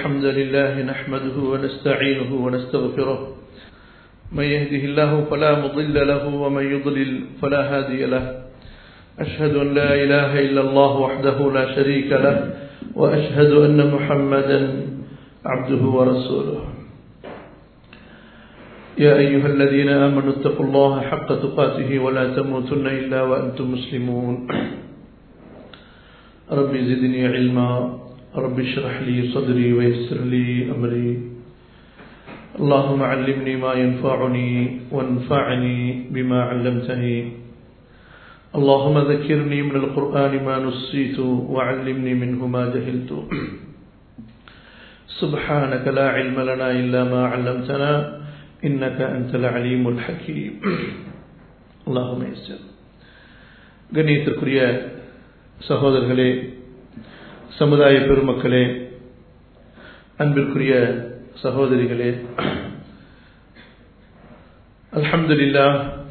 الحمد لله نحمده ونستعينه ونستغفره من يهده الله فلا مضل له ومن يضلل فلا هادي له أشهد أن لا إله إلا الله وحده لا شريك له وأشهد أن محمدا عبده ورسوله يا أيها الذين آمنوا اتقوا الله حق تقاته ولا تموتن إلا وأنتم مسلمون ربي زدني علما رب اشرح لي صدري ويسر لي أمري اللهم علمني ما ينفعني وانفعني بما علمتني اللهم ذكرني من القرآن ما نسيت وعلمني منه ما جهلت سبحانك لا علم لنا إلا ما علمتنا إنك أنت العليم الحكيم اللهم يسر கண்ணியத்திற்குரிய சகோதரர்களே சமுதாய பெருமக்களே அன்பிற்குரிய சகோதரிகளே அல்ஹம்துலில்லா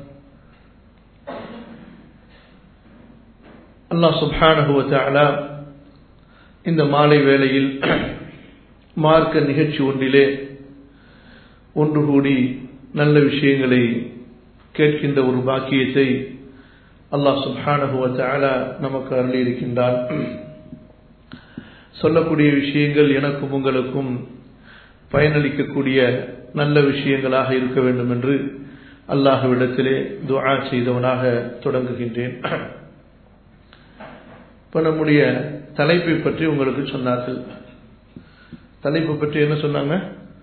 அல்லாஹ் சுப்ஹானஹு வதஆலா இந்த மாலை வேளையில் மார்க்க நிகழ்ச்சி ஒன்றிலே ஒன்று கூடி நல்ல விஷயங்களை கேட்கின்ற ஒரு பாக்கியத்தை அல்லாஹ் சுப்ஹானஹு வதஆலா நமக்கு அருளி இருக்கின்றான் சொல்லக்கூடிய விஷயங்கள் எனக்கும் உங்களுக்கும் பயனளிக்கக்கூடிய நல்ல விஷயங்களாக இருக்க வேண்டும் என்று அல்லாஹுவிடத்திலே துஆ செய்தவனாக தொடங்குகின்றேன் இப்ப நம்முடைய தலைப்பை பற்றி உங்களுக்கு சொன்னார்கள் தலைப்பு பற்றி என்ன சொன்னாங்க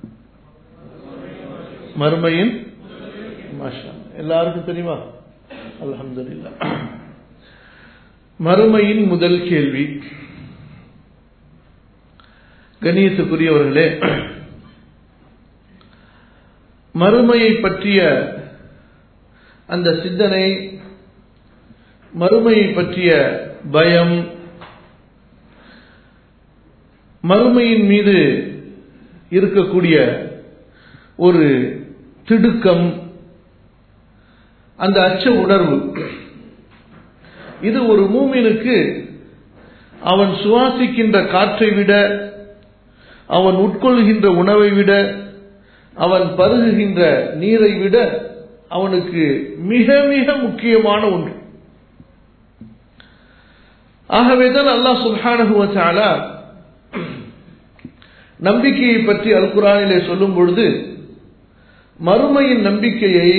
மறுமையின் மாஷா எல்லாருக்கும் தெரியுமா அல்ஹம்துலில்லா மறுமையின் முதல் கேள்வி கணியத்துக்குரியவர்களே மறுமையை பற்றிய அந்த சிந்தனை மறுமையை பற்றிய பயம் மறுமையின் மீது இருக்கக்கூடிய ஒரு திடுக்கம் அந்த அச்ச உணர்வு இது ஒரு மூமினுக்கு அவன் சுவாசிக்கின்ற காற்றை விட அவன் உட்கொள்கின்ற உணவை விட அவன் பருகுகின்ற நீரை விட அவனுக்கு மிக மிக முக்கியமான ஒன்று ஆகவேதான் அல்லாஹ் சுல்ஹானகுவச்சாலா நம்பிக்கையை பற்றி அல் குரானிலே சொல்லும் பொழுது மறுமையின் நம்பிக்கையை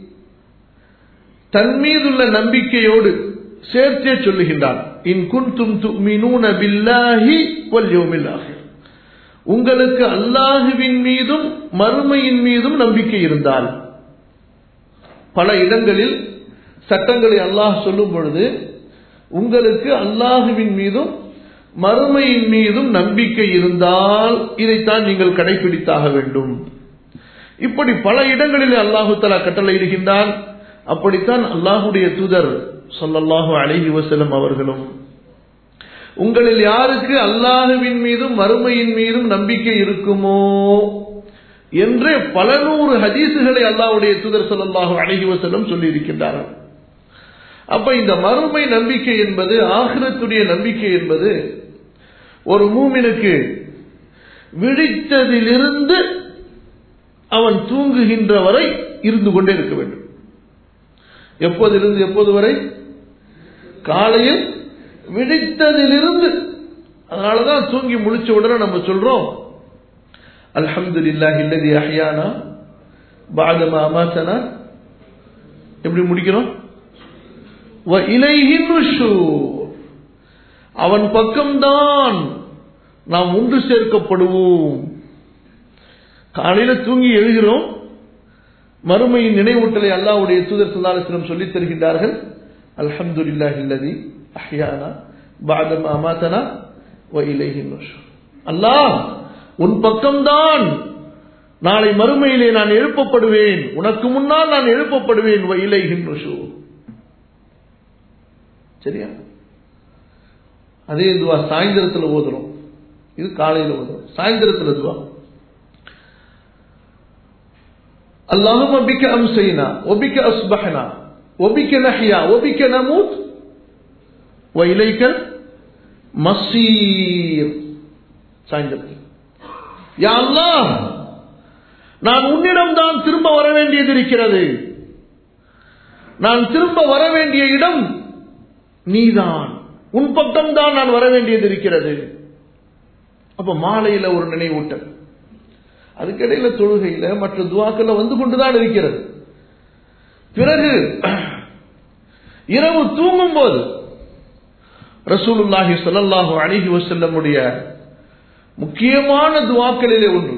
தன் மீதுள்ள நம்பிக்கையோடு சேர்த்தே சொல்லுகின்றான் இன் குன்தும் துமினூன பில்லாஹி வல் யௌமில் ஆஹிர் உங்களுக்கு அல்லாஹுவின் மீதும் மறுமையின் மீதும் நம்பிக்கை இருந்தால் பல இடங்களில் சட்டங்களை அல்லாஹ் சொல்லும் பொழுது உங்களுக்கு அல்லாஹுவின் மீதும் மறுமையின் மீதும் நம்பிக்கை இருந்தால் இதைத்தான் நீங்கள் கடைபிடித்தாக வேண்டும் இப்படி பல இடங்களில் அல்லாஹு தலா கட்டளை இருக்கின்றான் அப்படித்தான் அல்லாஹுடைய தூதர் சொல்லல்லாஹு அழகி வசலம் அவர்களும் உங்களில் யாருக்கு அல்லாஹுவின் மீதும் மறுமையின் மீதும் நம்பிக்கை இருக்குமோ என்று பல நூறு ஹதீசுகளை அல்லாஹுடைய தூதர் சொல்லல்லாஹு அழகி வசலம் சொல்லி இருக்கின்றார்கள் அப்ப இந்த மறுமை நம்பிக்கை என்பது ஆகிரத்துடைய நம்பிக்கை என்பது ஒரு மூமினுக்கு விழித்ததிலிருந்து அவன் தூங்குகின்ற வரை இருந்து கொண்டே இருக்க வேண்டும் எப்போதிலிருந்து எப்போது வரை காலையில் விழித்ததிலிருந்து அதனாலதான் தூங்கி முடிச்ச உடனே நம்ம சொல்றோம் அல்ஹம்து இல்லாஹ் இல்லதி அஹ்யானா பாதமா அமாசனா எப்படி முடிக்கிறோம் அவன் பக்கம்தான் நாம் ஒன்று சேர்க்கப்படுவோம் காலையில தூங்கி எழுகிறோம் மறுமையின் நினைவூட்டலை அல்லாவுடைய தூதர் சல்லாஸ்லம் சொல்லித் தருகின்றார்கள் அல்ஹம்து இல்லாஹ் இல்லதி அஹ்யானா பாதம் அமாத்தனா அல்லாஹ் உன் பக்கம்தான் நாளை மறுமையிலே நான் எழுப்பப்படுவேன் உனக்கு முன்னால் நான் எழுப்பப்படுவேன் இலைகின்றோ சரியா அதே துவா சாயந்தரத்தில் ஓதுறோம் இது காலையில் ஓதுறோம் சாயந்தரத்தில் துவா اللهم بك أمسينا وبك أصبحنا وبك نحيا وبك نموت وإليك மசீர் சாயந்தரத்தில் யா அல்லாஹ் நான் உன்னிடம் தான் திரும்ப வர வேண்டியது இருக்கிறது நான் திரும்ப வர வேண்டிய இடம் நீதான் உன் பக்கம் தான் நான் வர வேண்டியது இருக்கிறது அப்ப மாலையில ஒரு நினைவூட்டல் அதுக்கிடையில தொழுகையில மற்ற துவாக்கள்ல வந்து கொண்டுதான் இருக்கிறது பிறகு இரவு தூங்கும் போது ரசூலுல்லாஹி ஸல்லல்லாஹு அலைஹி வஸல்லமுடைய முக்கியமான துவாக்களிலே ஒன்று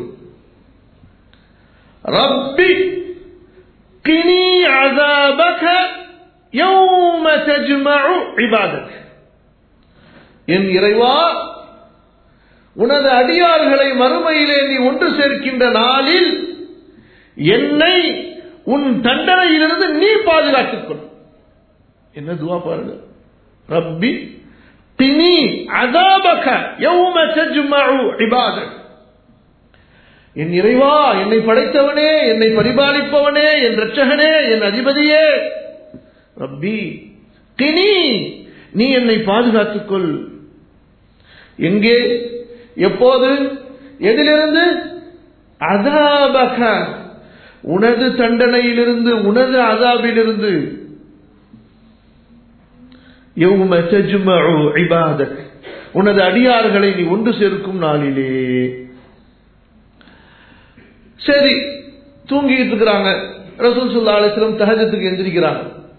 ரப்பி கினி அஸாபக யௌம தஜ்மஉ இபாதக் என் இறைவா உனது அடியார்களை மறுமையிலே நீ ஒன்று சேர்க்கின்ற நாளில் என்னை உன் தண்டனையிலிருந்து நீ பாதுகாத்துக் கொள் என்ன துவா பாருங்க ரப்பி தினி அதாபக யௌம தஜ்மஉ இபாதக் என் இறைவா என்னை படைத்தவனே என்னை பரிபாலிப்பவனே என் ரட்சகனே என் அதிபதியே ரப்பி தினி நீ என்னை பாதுகாத்துக் கொள் எங்கே எப்போது எதிலிருந்து அதாபக உனது தண்டனையிலிருந்து உனது அதாபிலிருந்து யௌம தஜ்மஉ இபாதக் உனது அடியார்களை நீ ஒன்று சேர்க்கும் நாளிலே சரி தூங்கிட்டு இருக்கிறாங்க ரசூல் சுல்லா அலிஸ்லம் தஹஜத்துக்கு எந்திரிக்கிறாங்க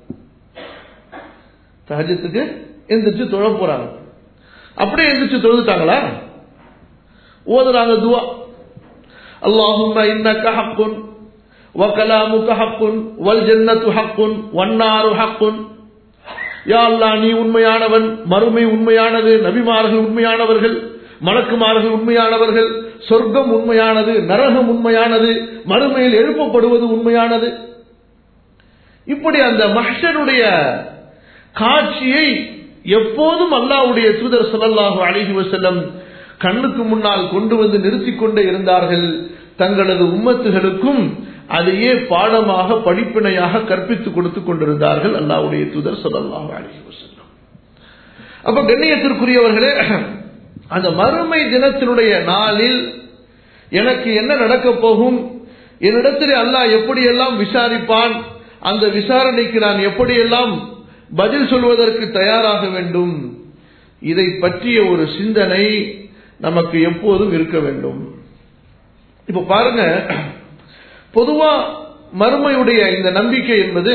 தஹஜத்துக்கு எந்திரிச்சு தொழ போறாங்க அப்படியே எந்திரிச்சு தொழுதுட்டாங்களா ஓதுறாங்க துவா اللهم إنك حق وكلامك حق والجنة حق والنار حق யா அல்லா நீ உண்மையானவன் மறுமை உண்மையானது நபிமார்கள் உண்மையானவர்கள் மலக்குமார்கள் உண்மையானவர்கள் சொர்க்கம் உண்மையானது நரகம் உண்மையானது மறுமையில் எழுப்பப்படுவது உண்மையானது இப்படி அந்த மஹ்ஷருடைய காட்சியை எப்போதும் அல்லாவுடைய தூதர் சொல்லல்லாஹு அழகி வசல்லம் கண்ணுக்கு முன்னால் கொண்டு வந்து நிறுத்திக் கொண்டே இருந்தார்கள் தங்களது உம்மத்துகளுக்கும் அதையே பாடமாக படிப்பினையாக கற்பித்துக் கொடுத்து கொண்டிருந்தார்கள் அல்லாவுடைய தூதர் சொல்லல்லாஹு அழகி வசல்லம் அப்ப கண்ணியத்திற்குரியவர்களே அந்த மறுமை தினத்தினுடைய நாளில் எனக்கு என்ன நடக்கப் போகும் என்னிடத்தில் அல்லாஹ் எப்படியெல்லாம் விசாரிப்பான் அந்த விசாரணைக்கு நான் எப்படியெல்லாம் பதில் சொல்வதற்கு தயாராக வேண்டும் இதை பற்றிய ஒரு சிந்தனை நமக்கு எப்போதும் இருக்க வேண்டும் இப்ப பாருங்க பொதுவா மறுமையுடைய இந்த நம்பிக்கை என்பது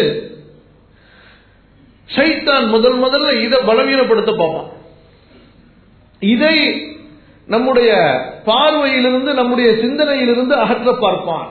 சைத்தான் முதல் முதல்ல இதை பலவீனப்படுத்த பார்ப்பான் இதை நம்முடைய பார்வையிலிருந்து நம்முடைய சிந்தனையிலிருந்து அகற்ற பார்ப்பான்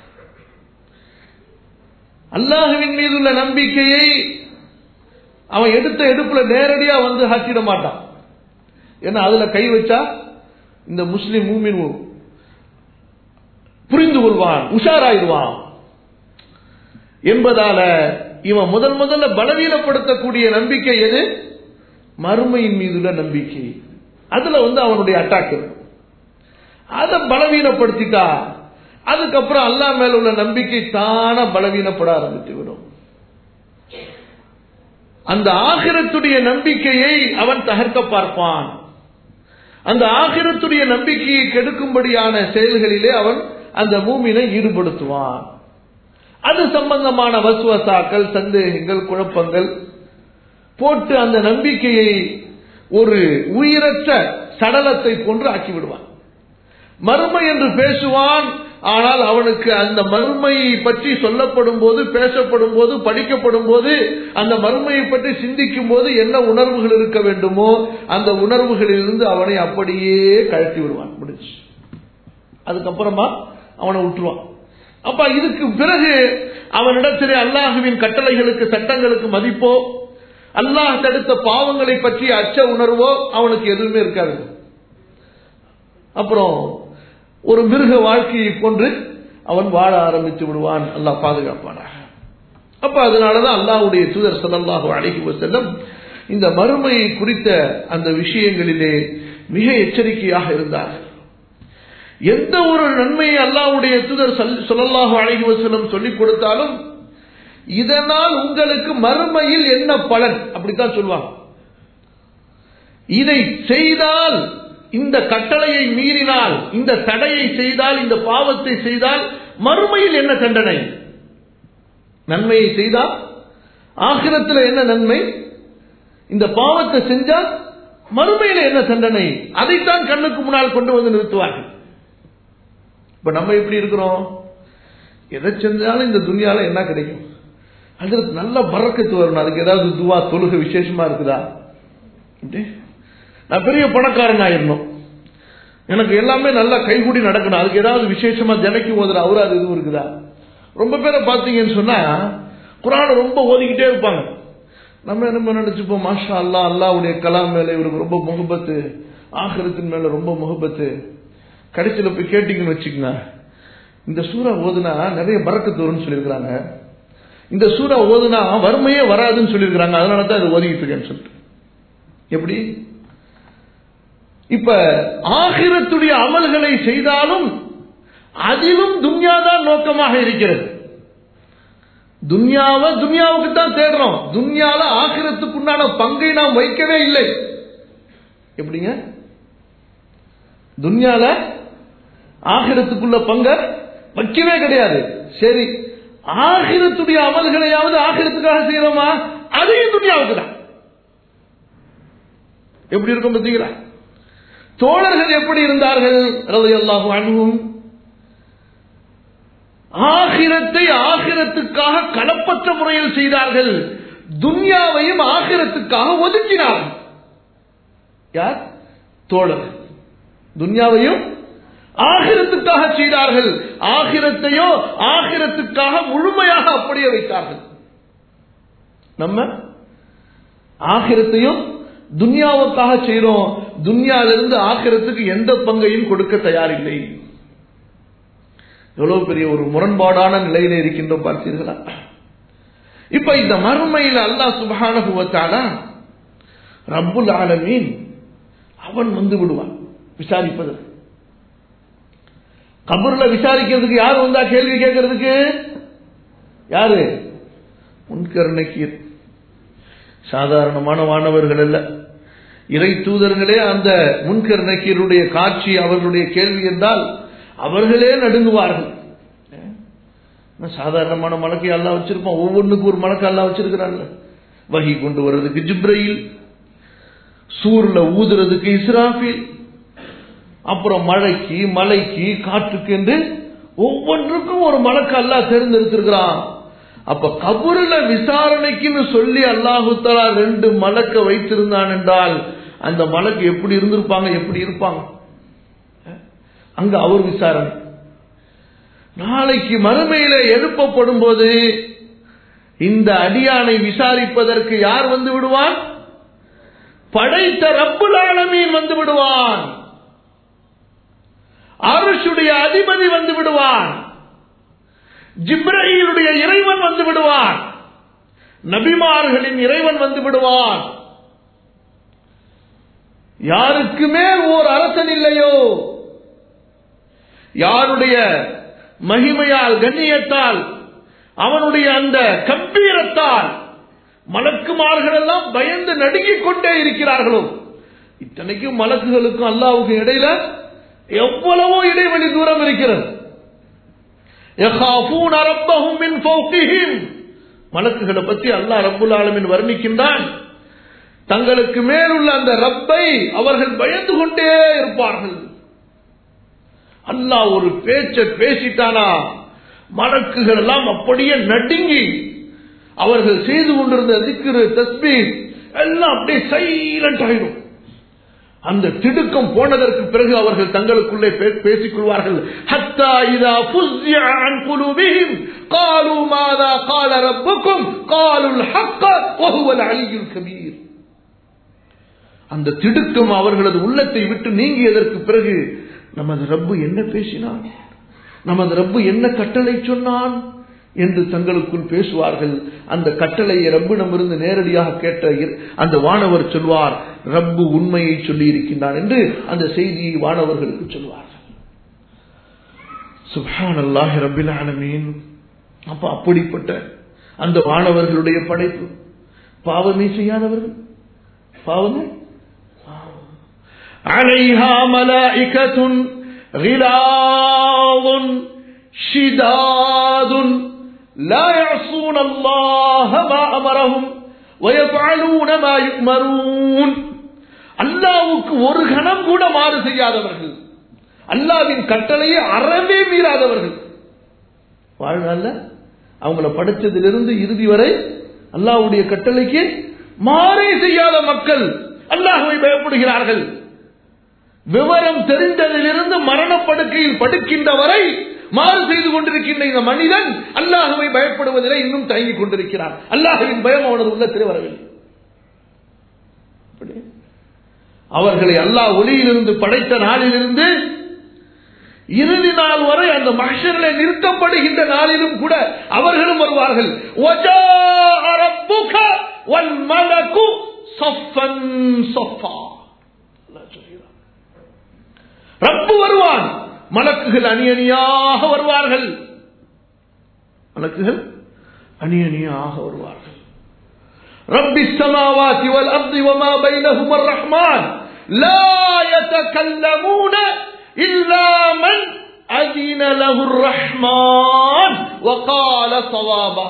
அல்லாஹுவின் மீது உள்ள நம்பிக்கையை அவன் எடுத்த எடுப்புல நேரடியா வந்து ஹாக்கிட மாட்டான் ஏன்னா அதுல கை வச்சா இந்த முஸ்லிம் மூமின் புரிந்து கொள்வான் உஷாராயிடுவான் என்பதால இவன் முதல் முதல்ல பலவீனப்படுத்தக்கூடிய நம்பிக்கை எது மறுமையின் மீதுள்ள நம்பிக்கை அதுல வந்து அவனுடைய அட்டாக் இருக்கும் அதை பலவீனப்படுத்திட்டா அதுக்கப்புறம் அல்லா மேல உள்ள நம்பிக்கை தானா பலவீனப்பட ஆரம்பித்து விடும் அந்த ஆகிரத்துடைய நம்பிக்கையை அவன் தகர்க்க பார்ப்பான் அந்த ஆகிரத்துடைய நம்பிக்கையை கெடுக்கும்படியான செயல்களிலே அவன் அந்த மூமினை ஈடுபடுத்துவான் அது சம்பந்தமான வசுவசாக்கள் சந்தேகங்கள் குழப்பங்கள் போட்டு அந்த நம்பிக்கையை ஒரு உயிரற்ற சடலத்தை போன்று ஆக்கிவிடுவான் மறுமை என்று பேசுவான் ஆனால் அவனுக்கு அந்த மறுமையை பற்றி சொல்லப்படும் போது பேசப்படும் போது படிக்கப்படும் போது அந்த மறுமையை பற்றி சிந்திக்கும் போது என்ன உணர்வுகள் இருக்க வேண்டுமோ அந்த உணர்வுகளிலிருந்து அவனை அப்படியே கழட்டி விடுவான் முடிச்சு அதுக்கப்புறமா அவனை விட்டுருவான் அப்ப இதுக்கு பிறகு அவனிடத்திலே அல்லாஹுவின் கட்டளைகளுக்கு சட்டங்களுக்கு மதிப்போ அல்லாஹ் தடுத்த பாவங்களை பற்றி அச்ச உணர்வோ அவனுக்கு எதுவுமே இருக்காது அப்புறம் ஒரு மிருக வாழ்க்கையை கொண்டு அவன் வாழ ஆரம்பித்து விடுவான் அல்லாஹ் பாதுகாப்பானாக அப்ப அதனாலதான் அல்லாஹுடைய தூதர் சல்லாஹு அழகி செல்லம் இந்த மறுமையை குறித்த அந்த விஷயங்களிலே மிக எச்சரிக்கையாக இருந்தார்கள் எந்த ஒரு நன்மையை அல்லாவுடைய தூதர் சொல்லல்லாஹு அழகி வசலம் சொல்லிக் கொடுத்தாலும் இதனால் உங்களுக்கு மறுமையில் என்ன பலன் அப்படித்தான் சொல்லுவாங்க இதை செய்தால் இந்த கட்டளையை மீறினால் இந்த தடையை செய்தால் இந்த பாவத்தை செய்தால் மறுமையில் என்ன தண்டனை நன்மையை செய்தால் ஆகிரத்தில் என்ன நன்மை இந்த பாவத்தை செஞ்சால் மறுமையில என்ன தண்டனை அதைத்தான் கண்ணுக்கு முன்னால் கொண்டு வந்து நிறுத்துவார்கள் இப்ப நம்ம எப்படி இருக்கிறோம் எதை செஞ்சாலும் இந்த துனியால என்ன கிடைக்கும் அதற்கு நல்ல பறக்கத்து வரணும் அதுக்கு ஏதாவது துவா தொழுக விசேஷமா இருக்குதா அப்படி? நான் பெரிய பணக்காரன் ஆயிரணும் எனக்கு எல்லாமே நல்லா கைகூடி நடக்கணும் அதுக்கு ஏதாவது விசேஷமா தினைக்கும் ஓதுற அவராது எதுவும் இருக்குதா ரொம்ப பேரை பார்த்தீங்கன்னு சொன்னா குரானை ரொம்ப ஓதிக்கிட்டே இருப்பாங்க நம்ம என்ன நினைச்சுப்போம் மாஷா அல்லா அல்லாவுடைய கலாம் மேல இவருக்கு ரொம்ப முகபத்து ஆகிரத்தின் மேல ரொம்ப முகபத்து கடைசியில் போய் கேட்டீங்கன்னு வச்சுக்கோங்க இந்த சூறா ஓதுனா நிறைய பறக்கத்து வரும்னு சொல்லியிருக்கிறாங்க இந்த சூறா ஓதுனா வறுமையே வராதுன்னு சொல்லியிருக்கிறாங்க அதனால தான் இதை ஓதிக்கிட்டு இருக்கேன்னு சொல்லிட்டு எப்படி இப்ப ஆகிரத்துடைய அமல்களை செய்தாலும் அதிலும் துன்யாதான் நோக்கமாக இருக்கிறது துன்யாவை துன்யாவுக்கு தான் தேடுறோம் துன்யால ஆகிரத்துக்குண்டான பங்கை நாம் வைக்கவே இல்லை எப்படிங்க துன்யால ஆகிரத்துக்குள்ள பங்க வைக்கவே கிடையாது சரி ஆகிரத்துடைய அமல்களையாவது ஆகிரத்துக்காக செய்யறோமா அதையும் துன்யாவுக்கு தான் எப்படி இருக்கும் பார்த்தீங்களா தோழர்கள் எப்படி இருந்தார்கள் ரலியல்லாஹு அன்ஹும் ஆகிரத்தை ஆகிரத்துக்காக களப்பற்ற முறையில் செய்தார்கள் துன்யாவையும் ஆகிரத்துக்காக ஒதுக்கினார்கள் யார் தோழர்கள் துன்யாவையும் ஆகிரத்துக்காக செய்தார்கள் ஆகிரத்தையோ ஆகிரத்துக்காக முழுமையாக அப்படியே வைத்தார்கள் நம்ம ஆகிரத்தையும் துன்யாவுக்காக செய்றோம் துன்யாவிலிருந்து ஆகிரத்துக்கு எந்த பங்கையும் கொடுக்க தயாரில்லை எவ்வளவு பெரிய ஒரு முரண்பாடான நிலையில இருக்கின்றோம் பார்த்தீர்களா இப்ப இந்த மறுமையில் அல்லாஹ் சுபஹானகுவத்தால ரப்புல் ஆலமீன் அவன் வந்து விடுவான் விசாரிப்பதற்கு கபூர்ல விசாரிக்கிறதுக்கு யார் வந்தா கேள்வி கேட்கறதுக்கு யாரு முன்கர் நக்கீர் சாதாரணமான மாணவர்கள் அல்ல இறை தூதர்களே அந்த முன்கர் நக்கீருடைய காட்சி அவர்களுடைய கேள்வி என்றால் அவர்களே நடுங்குவார்கள் சாதாரணமான மலக்கை அல்லா வச்சிருப்பான் ஒவ்வொன்றுக்கு ஒரு மலக்கு அல்லா வச்சிருக்கிறான்ல வகி கொண்டு வர்றதுக்கு ஜிப்ரையில் சூர்ல ஊதுறதுக்கு இஸ்ராஃபில் அப்புறம் மழைக்கு மலைக்கு காற்றுக்கு என்று ஒவ்வொன்றுக்கும் ஒரு மலக்கு அல்லா தேர்ந்தெடுத்திருக்கிறான் அப்ப கபூர்ல விசாரணைக்குன்னு சொல்லி அல்லாஹு தலா ரெண்டு மலக்க வைத்திருந்தான் என்றால் அந்த மலக்கு எப்படி இருந்திருப்பாங்க எப்படி இருப்பாங்க அங்க அவர் விசாரணை நாளைக்கு மறுமையில எழுப்பப்படும் போது இந்த அடியானை விசாரிப்பதற்கு யார் வந்து விடுவான் படைத்த ரப்புல் ஆலமீன் வந்து விடுவான் அருஷுடைய அதிபதி வந்து விடுவான் ஜிப்ரஹீலுடைய இறைவன் வந்து விடுவான் நபிமார்களின் இறைவன் வந்து விடுவான் யாருக்கு மேல் ஓர் அரசன் இல்லையோ யாருடைய மகிமையால் கண்ணியத்தால் அவனுடைய அந்த கம்பீரத்தால் மலக்குமார்கள் எல்லாம் பயந்து நடுங்கிக் கொண்டே இருக்கிறார்களோ இத்தனைக்கும் மலக்குகளுக்கும் அல்லாவுக்கும் இடையில எவ்வளவோ இடைவெளி தூரம் இருக்கிறது மலக்குகளை பற்றி அல்லாஹ் ரப்புல் ஆலமின் வர்ணிக்கின்றான் தங்களுக்கு மேலுள்ள அந்த ரப்பை அவர்கள் பயந்து கொண்டே இருப்பார்கள் அல்லாஹ் ஒரு பேச்ச பேசிட்டானா மலக்குகள் எல்லாம் அப்படியே நடுங்கி அவர்கள் செய்து கொண்டிருந்த திக்ரு தஸ்பீர் எல்லாம் அப்படியே சைலண்ட் ஆயிடும் அந்த திடுக்கம் போனதற்கு பிறகு அவர்கள் தங்களுக்குள்ளே பேசிக் கொள்வார்கள் ஹத்தா இதா ஃபுஸ்ஸிய அன் குலூபிஹிம் قالوا ماذا قال ربكم قالوا الحق وهو العلي الكبير அந்த திடுக்கம் அவர்களது உள்ளத்தை விட்டு நீங்கியதற்கு பிறகு நமது ரப்பு என்ன பேசினான் நமது ரப்பு என்ன கட்டளை சொன்னான் என்று தங்களுக்குள் பேசுவார்கள் அந்த கட்டளையை ரப்பிடமிருந்து நேரடியாக கேட்ட அந்த வானவர் சொல்வார் ரப்பு உண்மையை சொல்லி இருக்கின்றான் என்று அந்த செய்தியை வானவர்களுக்கு சொல்வார்கள் சுபான் அல்லாஹ் ரபில் ஆலமீன் அப்ப அப்படிப்பட்ட அந்த வானவர்களுடைய படைப்பு பாவமே செய்யாதவர்கள் பாவமே عليها ملائكة غلاظ شداد لا يعصون الله ما أمرهم ويفعلون ما يؤمرون அல்லாவுக்கு ஒரு கணம் கூட மாறு செய்யாதவர்கள் அல்லாவின் கட்டளையை அறவே மீறாதவர்கள் வாழ்நாள்ல அவங்கள படைச்சதிலிருந்து இறுதி வரை அல்லாவுடைய கட்டளைக்கு மாறே செய்யாத மக்கள் அல்லாஹுவை பயப்படுகிறார்கள் விவரம் தெரிந்ததிலிருந்து மரணப்படுக்கையில் படுக்கின்ற வரை மாறு செய்து கொண்டிருக்கின்ற இந்த மனிதன் அல்லாஹுவை பயப்படுவதில் இன்னும் தயங்கிக் கொண்டிருக்கிறார் அல்லாஹுவின் பயம் அவனது உள்ளத்தில் வரவில்லை அப்படி. அவர்களை அல்லாஹ் ஒளியிலிருந்து படைத்த நாளிலிருந்து இறுதி நாள் வரை அந்த மனுஷர்களை நிறுத்தப்படுகின்ற நாளிலும் கூட அவர்களும் வருவார்கள் وَجَاءَ رَبُّكَ وَالْمَلَكُ صَفًّا صَفًّا அல்லாஹ் சொல்கிறார். ரப்பு வருவான் மலக்குகள் அணி அணியாக வருவார்கள் மலக்குகள் அணி அணியாக வருவார்கள் رب السماوات والأرض وما بينهما الرحمن لا يتكلمون إلا من أذن له الرحمن وقال صوابا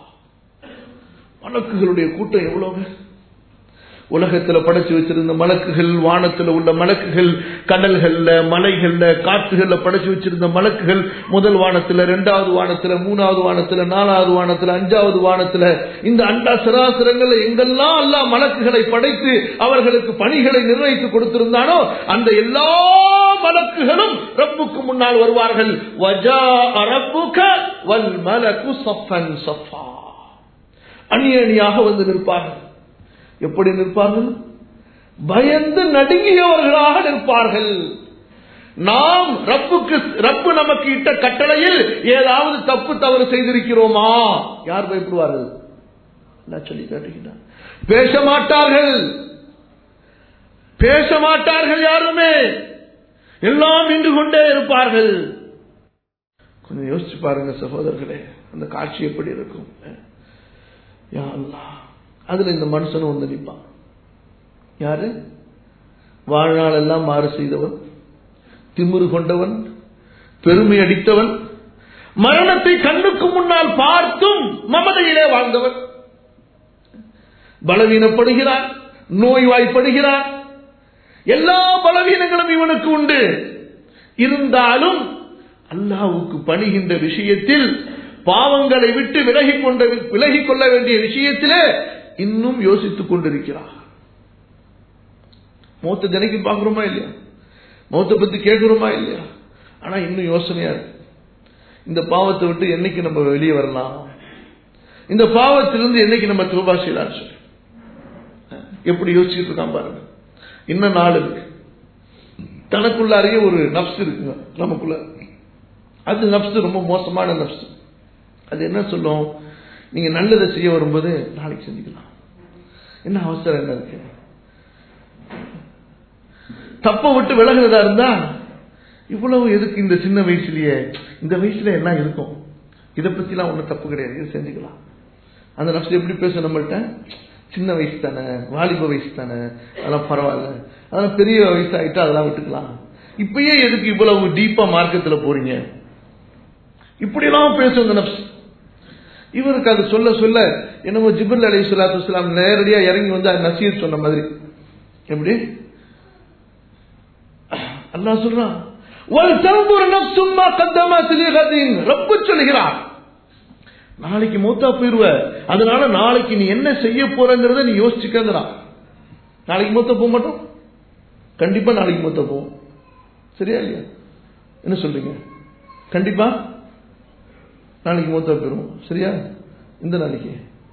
மலக்குகளுடைய கூட்டம் எவ்வளவு உலகத்துல படைச்சு வச்சிருந்த மலக்குகள் வானத்துல உள்ள மலக்குகள் கடல்கள்ல மலைகள்ல காற்றுகள்ல படைச்சு வச்சிருந்த மலக்குகள் முதல் வானத்துல இரண்டாவது வானத்துல மூணாவது வானத்துல நாலாவது வானத்துல அஞ்சாவது வானத்துல இந்த அண்டா சராசரங்கள்ல எங்கெல்லாம் எல்லாம் மலக்குகளை படைத்து அவர்களுக்கு பணிகளை நிர்ணயித்து கொடுத்திருந்தானோ அந்த எல்லா மலக்குகளும் ரப்புக்கு முன்னால் வருவார்கள் வஜா ரப்புக வல் மலக்கு சஃபன் சஃபா அணி அணியாக வந்து நிற்பார்கள் எப்படி நிற்பார்கள் பயந்து நடுங்கியவர்களாக நிற்பார்கள் நாம் ரப்புக்கு ரப்பு நமக்கு இட்ட கட்டளையில் ஏதாவது தப்பு தவறு செய்திருக்கிறோமா யார் பயப்படுவார்கள் நான் சொல்லி காட்டுகிறார் பேச மாட்டார்கள் பேச மாட்டார்கள் யாருமே எல்லாம் நின்று கொண்டே இருப்பார்கள் கொஞ்சம் யோசிச்சு பாருங்க சகோதரர்களே அந்த காட்சி எப்படி இருக்கும் யா அல்லாஹ் அதுல இந்த மனுஷனும் வந்து நிற்பான் யாரு வாழ்நாள் எல்லாம் மாறு செய்தவன் திமிரு கொண்டவன் பெருமை அடித்தவன் மரணத்தை கண்ணுக்கு முன்னால் பார்த்தும் மமதையிலே வாழ்ந்தவன் பலவீனப்படுகிறான் நோய்வாய்ப்படுகிறான் எல்லா பலவீனங்களும் இவனுக்கு உண்டு இருந்தாலும் அல்லாவுக்கு பணிகின்ற விஷயத்தில் பாவங்களை விட்டு விலகிக் கொண்ட விலகிக் கொள்ள வேண்டிய விஷயத்திலே இன்னும் யோசித்துக் கொண்டிருக்கிறார் மௌத்த தினைக்கு பார்க்கிறோமா இல்லையா மௌத்த பத்தி கேட்கிறோமா இல்லையா ஆனா இன்னும் யோசனையா இருக்கு இந்த பாவத்தை விட்டு என்னைக்கு நம்ம வெளியே வரலாம் இந்த பாவத்திலிருந்து என்னைக்கு நம்ம தூபா செய்யலாம் சொல்லி எப்படி யோசிச்சுட்டு இருக்கான் பாருங்க இன்னும் நாள் இருக்கு தனக்குள்ளாரையே ஒரு நப்ஸ் இருக்குங்க நமக்குள்ள அது நப்ஸ் ரொம்ப மோசமான நப்ஸ் அது என்ன சொல்லும் நீங்க நல்லதை செய்ய வரும்போது நாளைக்கு செஞ்சுக்கலாம் என்ன அவசரம் என்ன இருக்கு தப்ப விட்டு விலகுறதா இருந்தா இவ்வளவு எதுக்கு இந்த சின்ன வயசுலயே இந்த வயசுல என்ன இருக்கும் இதை பத்திலாம் ஒன்றும் தப்பு கிடையாது இது செஞ்சுக்கலாம் அந்த நப்ஸ் எப்படி பேசும் நம்மள்ட்ட சின்ன வயசு தானே வாலிப வயசு தானே அதெல்லாம் பரவாயில்ல அதெல்லாம் பெரிய வயசு ஆயிட்டா அதெல்லாம் விட்டுக்கலாம் இப்பயே எதுக்கு இவ்வளவு டீப்பா மார்க்கத்துல போறீங்க இப்படியெல்லாம் பேசும் அந்த நப்ஸ் இவருக்கு அது சொல்ல சொல்ல என்னமோ ஜிபுல் அலி சொல்லாத்து இஸ்லாம் நேரடியா இறங்கி வந்து அது நசீர் சொன்ன மாதிரி எப்படி அல்லாஹ் சொல்றான் ரப்பு சொல்கிறான் நாளைக்கு மூத்தா போயிருவ அதனால நாளைக்கு நீ என்ன செய்ய போறங்கிறத நீ யோசிச்சுக்கிறான் நாளைக்கு மூத்த போக மாட்டோம் கண்டிப்பா நாளைக்கு மூத்த போவோம் சரியா இல்லையா என்ன சொல்றீங்க கண்டிப்பா நாளைக்கு மூத்தா போயிருவோம் சரியா இந்த நாளைக்கு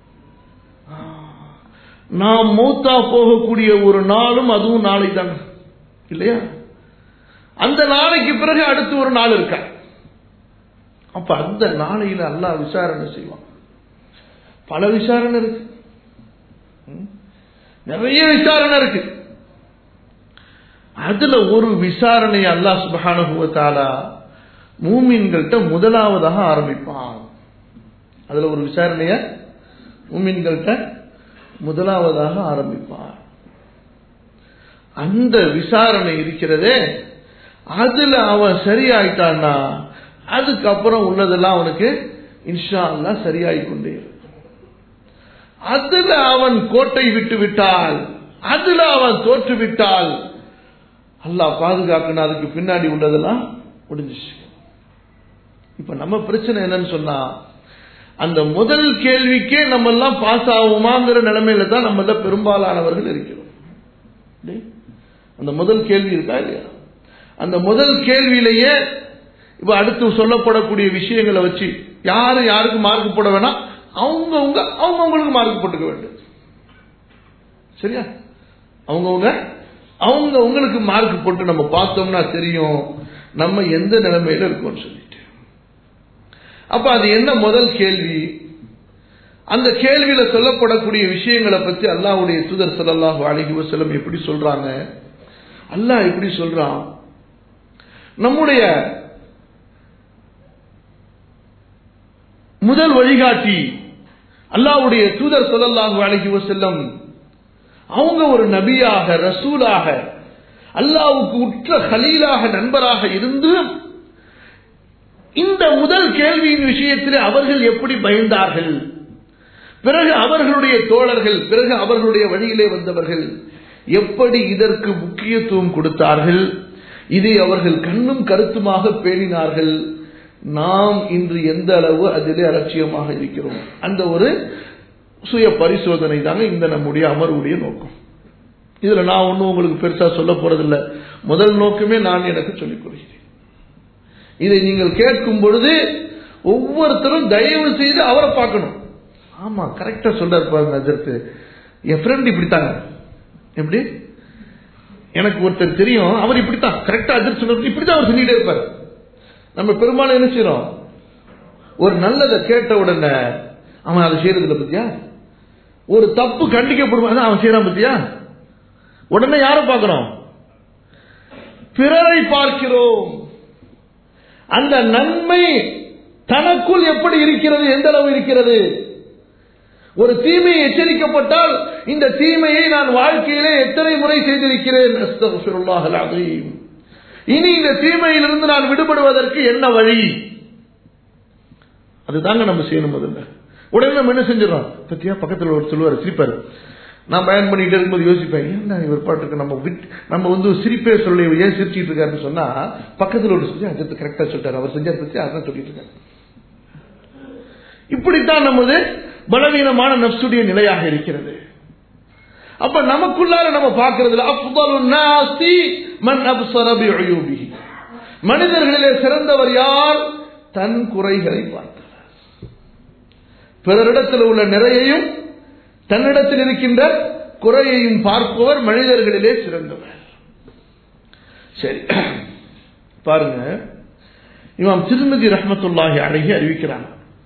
நாம் மூத்தா போகக்கூடிய ஒரு நாளும் அதுவும் நாளை தானே இல்லையா அந்த நாளைக்கு பிறகு அடுத்து ஒரு நாள் இருக்க அப்ப அந்த நாளையில அல்லாஹ் விசாரணை செய்வான் பல விசாரணை இருக்கு நிறைய விசாரணை இருக்கு அதுல ஒரு விசாரணை அல்லாஹ் சுபஹானுவத்தாலா மூமின்கள்ட்ட முதலாவதாக ஆரம்பிப்பான் அதுல ஒரு விசாரணைய மூமின்கள்ட்ட முதலாவதாக ஆரம்பிப்பான் அந்த விசாரணை இருக்கிறதே அதுல அவன் சரியாயிட்டான்னா அதுக்கப்புறம் உள்ளதெல்லாம் அவனுக்கு இன்ஷா அல்லா சரியாய் கொண்டே இருக்கும் அதுல அவன் கோட்டை விட்டு விட்டால் அதுல அவன் தோற்று விட்டால் அல்லாஹ் பாதுகாக்கணும் அதுக்கு பின்னாடி உள்ளதெல்லாம் முடிஞ்சிச்சு இப்ப நம்ம பிரச்சனை என்னன்னு சொன்னா அந்த முதல் கேள்விக்கே நம்ம எல்லாம் பாஸ் ஆகுமாங்கிற நிலைமையில தான் நம்ம பெரும்பாலானவர்கள் இருக்கிறோம் அந்த முதல் கேள்வி இருக்கா இல்லையா அந்த முதல் கேள்வியிலேயே இப்ப அடுத்து சொல்லப்படக்கூடிய விஷயங்களை வச்சு யாரு யாருக்கு மார்க் போட வேணாம் அவங்கவுங்க அவங்கவுங்களுக்கு மார்க் போட்டுக்க வேண்டும் சரியா அவங்கவுங்க அவங்க உங்களுக்கு மார்க் போட்டு நம்ம பார்த்தோம்னா தெரியும் நம்ம எந்த நிலைமையில இருக்கோம்னு சொல்லிட்டு அப்ப அது என்ன முதல் கேள்வி அந்த கேள்வியில சொல்லப்படக்கூடிய விஷயங்களை பத்தி அல்லாஹ்வுடைய தூதர் ஸல்லல்லாஹு அலைஹி வஸல்லம் எப்படி சொல்றாங்க அல்லாஹ் எப்படி சொல்றான் நம்முடைய முதல் வழிகாட்டி அல்லாஹ்வுடைய தூதர் ஸல்லல்லாஹு அலைஹி வஸல்லம் அவங்க ஒரு நபியாக ரசூலாக அல்லாவுக்கு உற்ற ஹலீலாக நண்பராக இருந்து இந்த முதல் கேள்வியின் விஷயத்தில் அவர்கள் எப்படி பயந்தார்கள் பிறகு அவர்களுடைய தோழர்கள் பிறகு அவர்களுடைய வழியிலே வந்தவர்கள் எப்படி இதற்கு முக்கியத்துவம் கொடுத்தார்கள் இதை அவர்கள் கண்ணும் கருத்துமாக பேணினார்கள் நாம் இன்று எந்த அளவு அதிலே அலட்சியமாக இருக்கிறோம் அந்த ஒரு சுய பரிசோதனை தாங்க இந்த நம்முடைய அமர்வுடைய நோக்கம் இதுல நான் ஒன்றும் உங்களுக்கு பெருசா சொல்ல போறதில்லை முதல் நோக்கமே நான் எனக்கு சொல்லிக் கொள்கிறேன் இதை நீங்கள் கேட்கும் பொழுது ஒவ்வொருத்தரும் தயவு செய்து அவரை பார்க்கணும் ஆமா கரெக்டா சொல்றாரு பாருங்க அதற்கு என் ஃப்ரெண்ட் இப்படித்தாங்க எப்படி எனக்கு ஒருத்தர் தெரியும் அவர் இப்படித்தான் கரெக்டா அதிர்ச்சி சொல்றது இப்படித்தான் அவர் சொல்லிட்டே இருப்பார் நம்ம பெரும்பாலும் என்ன செய்யறோம் ஒரு நல்லதை கேட்ட உடனே அவன் அதை செய்யறதுல பத்தியா ஒரு தப்பு கண்டிக்கப்படும் அவன் செய்யறான் பத்தியா உடனே யாரை பார்க்கிறோம் பிறரை பார்க்கிறோம் அந்த நன்மை தனக்குள் எப்படி இருக்கிறது எந்த அளவு இருக்கிறது ஒரு தீமை எச்சரிக்கப்பட்டால் இந்த தீமையை நான் வாழ்க்கையிலே எத்தனை முறை செய்திருக்கிறேன் இனி இந்த தீமையிலிருந்து நான் விடுபடுவதற்கு என்ன வழி அதுதாங்க நம்ம செய்யணும் முதல்ல உடனே நம்ம என்ன செஞ்சிடறோம் பத்தியா பக்கத்தில் ஒரு சொல்லுவார் சிரிப்பாரு நான் பயன் பண்ணிட்டு இருக்கும்போது யோசிப்பேன் ஏன்னா இவர் பாட்டுக்கு நம்ம விட் நம்ம வந்து சிரிப்பே சொல்லி ஏன் சிரிச்சிட்டு இருக்காருன்னு சொன்னா பக்கத்தில் ஒரு சொல்லி அது கரெக்டா சொல்லிட்டாரு அவர் செஞ்சார் பத்தி அதான் சொல்லிட்டு இருக்காரு இப்படித்தான் நமது பலவீனமான நப்சுடைய நிலையாக இருக்கிறது அப்ப நமக்குள்ளார நம்ம பார்க்கறதுல அப்தலு நாஸ்தி மன் அப்சர பிஉயூபிஹி மனிதர்களிலே சிறந்தவர் யார் தன் குறைகளை பார்த்தவர் பிறரிடத்தில் உள்ள நிறையையும் தன்னிடத்தில் இருக்கின்ற குறையையும் பார்ப்பவர் மனிதர்களிலே சிறந்தவர் சரி பாருங்க இமாம் திருமதி ரஹமத்துல்லாஹி அழகி அறிவிக்கிறாங்க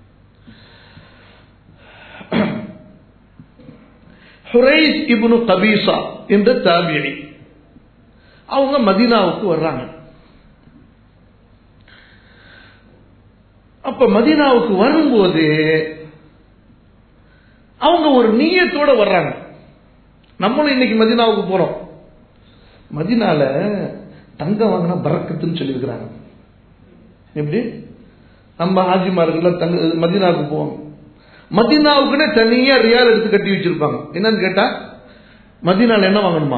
ஹுரைஸ் இப்னு கபீசா என்ற தாபியடி அவங்க மதீனாவுக்கு வர்றாங்க அப்ப மதீனாவுக்கு வரும்போது அவங்க ஒரு நீயத்தோட வர்றாங்க நம்மளும் இன்னைக்கு மதினாவுக்கு போறோம் மதினால தங்கம் வாங்கினா பறக்கத்துன்னு சொல்லியிருக்கிறாங்க எப்படி நம்ம ஆஜிமார்கள் தங்க மதினாவுக்கு போவோம் மதினாவுக்குன்னு தனியா ரியால் எடுத்து கட்டி வச்சிருப்பாங்க என்னன்னு கேட்டா மதினால என்ன வாங்கணுமா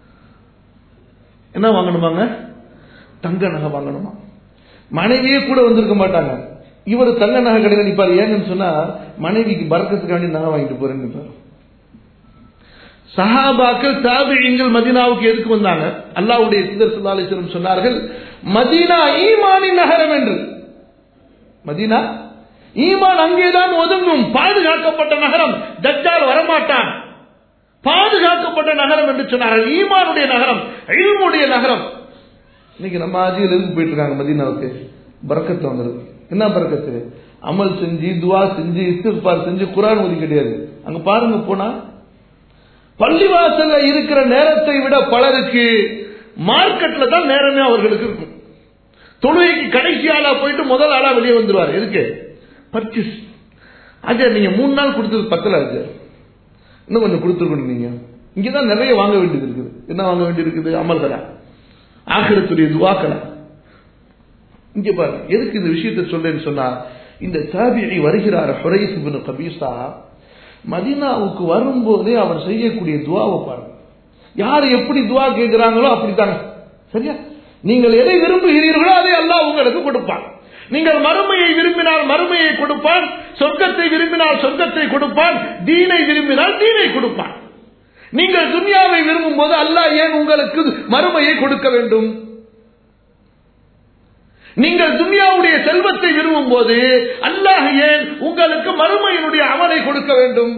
என்ன வாங்கணுமாங்க தங்க நகை வாங்கணுமா மனைவியே கூட வந்திருக்க மாட்டாங்க இவர் தங்க நகை கடையில் நிற்பார் ஏன்னு சொன்னா மனைவிக்கு பறக்கத்துக்காண்டி நகை வாங்கிட்டு போறேன்னு நிற்பார் சஹாபாக்கள் தாபிழிங்கள் மதினாவுக்கு எதுக்கு வந்தாங்க அல்லாவுடைய சிதர் சுல்லாலேஸ்வரம் சொன்னார்கள் மதீனா ஈமானின் நகரம் என்று மதீனா ஈமான் அங்கேதான் ஒதுங்கும் பாதுகாக்கப்பட்ட நகரம் தஜ்ஜால் வரமாட்டான் பாதுகாக்கப்பட்ட நகரம் என்று சொன்னார்கள் ஈமானுடைய நகரம் இல்முடைய நகரம் இன்னைக்கு நம்ம ஆஜியில் எதுக்கு போயிட்டு இருக்காங்க மதீனாவுக்கு பறக்கத்து வாங்குறது என்ன பறக்கத்து அமல் செஞ்சு துவா செஞ்சு இஸ்திஃபார் செஞ்சு குரான் ஓதி கிடையாது அங்க பாருங்க போனா பள்ளிவாசல்ல இருக்கிற நேரத்தை விட பலருக்கு மார்க்கெட்ல தான் நேரமே அவர்களுக்கு இருக்கும் தொழுகைக்கு கடைசி ஆளா போயிட்டு முதல் ஆளா வெளியே வந்துருவார் எதுக்கு பர்ச்சேஸ் அஜய் நீங்க மூணு நாள் கொடுத்தது பத்தல அஜய் இன்னும் கொஞ்சம் கொடுத்துருக்கணும் நீங்க இங்கதான் நிறைய வாங்க வேண்டியது இருக்குது என்ன வாங்க வேண்டியிருக்குது அமல்களா ஆகிரத்துடைய துவாக்களா இங்க பாருங்க எதுக்கு இந்த விஷயத்தை சொல்றேன்னு சொன்னா இந்த தாபியை வருகிறார் ஹுரைஸ் இப்னு கபீசா மதீனாவுக்கு வரும்போதே அவர் செய்யக்கூடிய துவாவை பாருங்க யார் எப்படி துவா கேட்கிறாங்களோ அப்படித்தாங்க சரியா நீங்கள் எதை விரும்புகிறீர்களோ அதை அல்லாஹ் உங்களுக்கு கொடுப்பான் நீங்கள் மறுமையை விரும்பினால் மறுமையை கொடுப்பான் சொர்க்கத்தை விரும்பினால் சொர்க்கத்தை கொடுப்பான் தீனை விரும்பினால் தீனை கொடுப்பான் நீங்கள் துன்யாவை விரும்பும் போது அல்லாஹ் ஏன் உங்களுக்கு மறுமையை கொடுக்க வேண்டும் நீங்கள் துன்யாவுடைய செல்வத்தை விரும்பும் போது அல்லாஹ் ஏன் உங்களுக்கு மறுமையினுடைய அமலை கொடுக்க வேண்டும்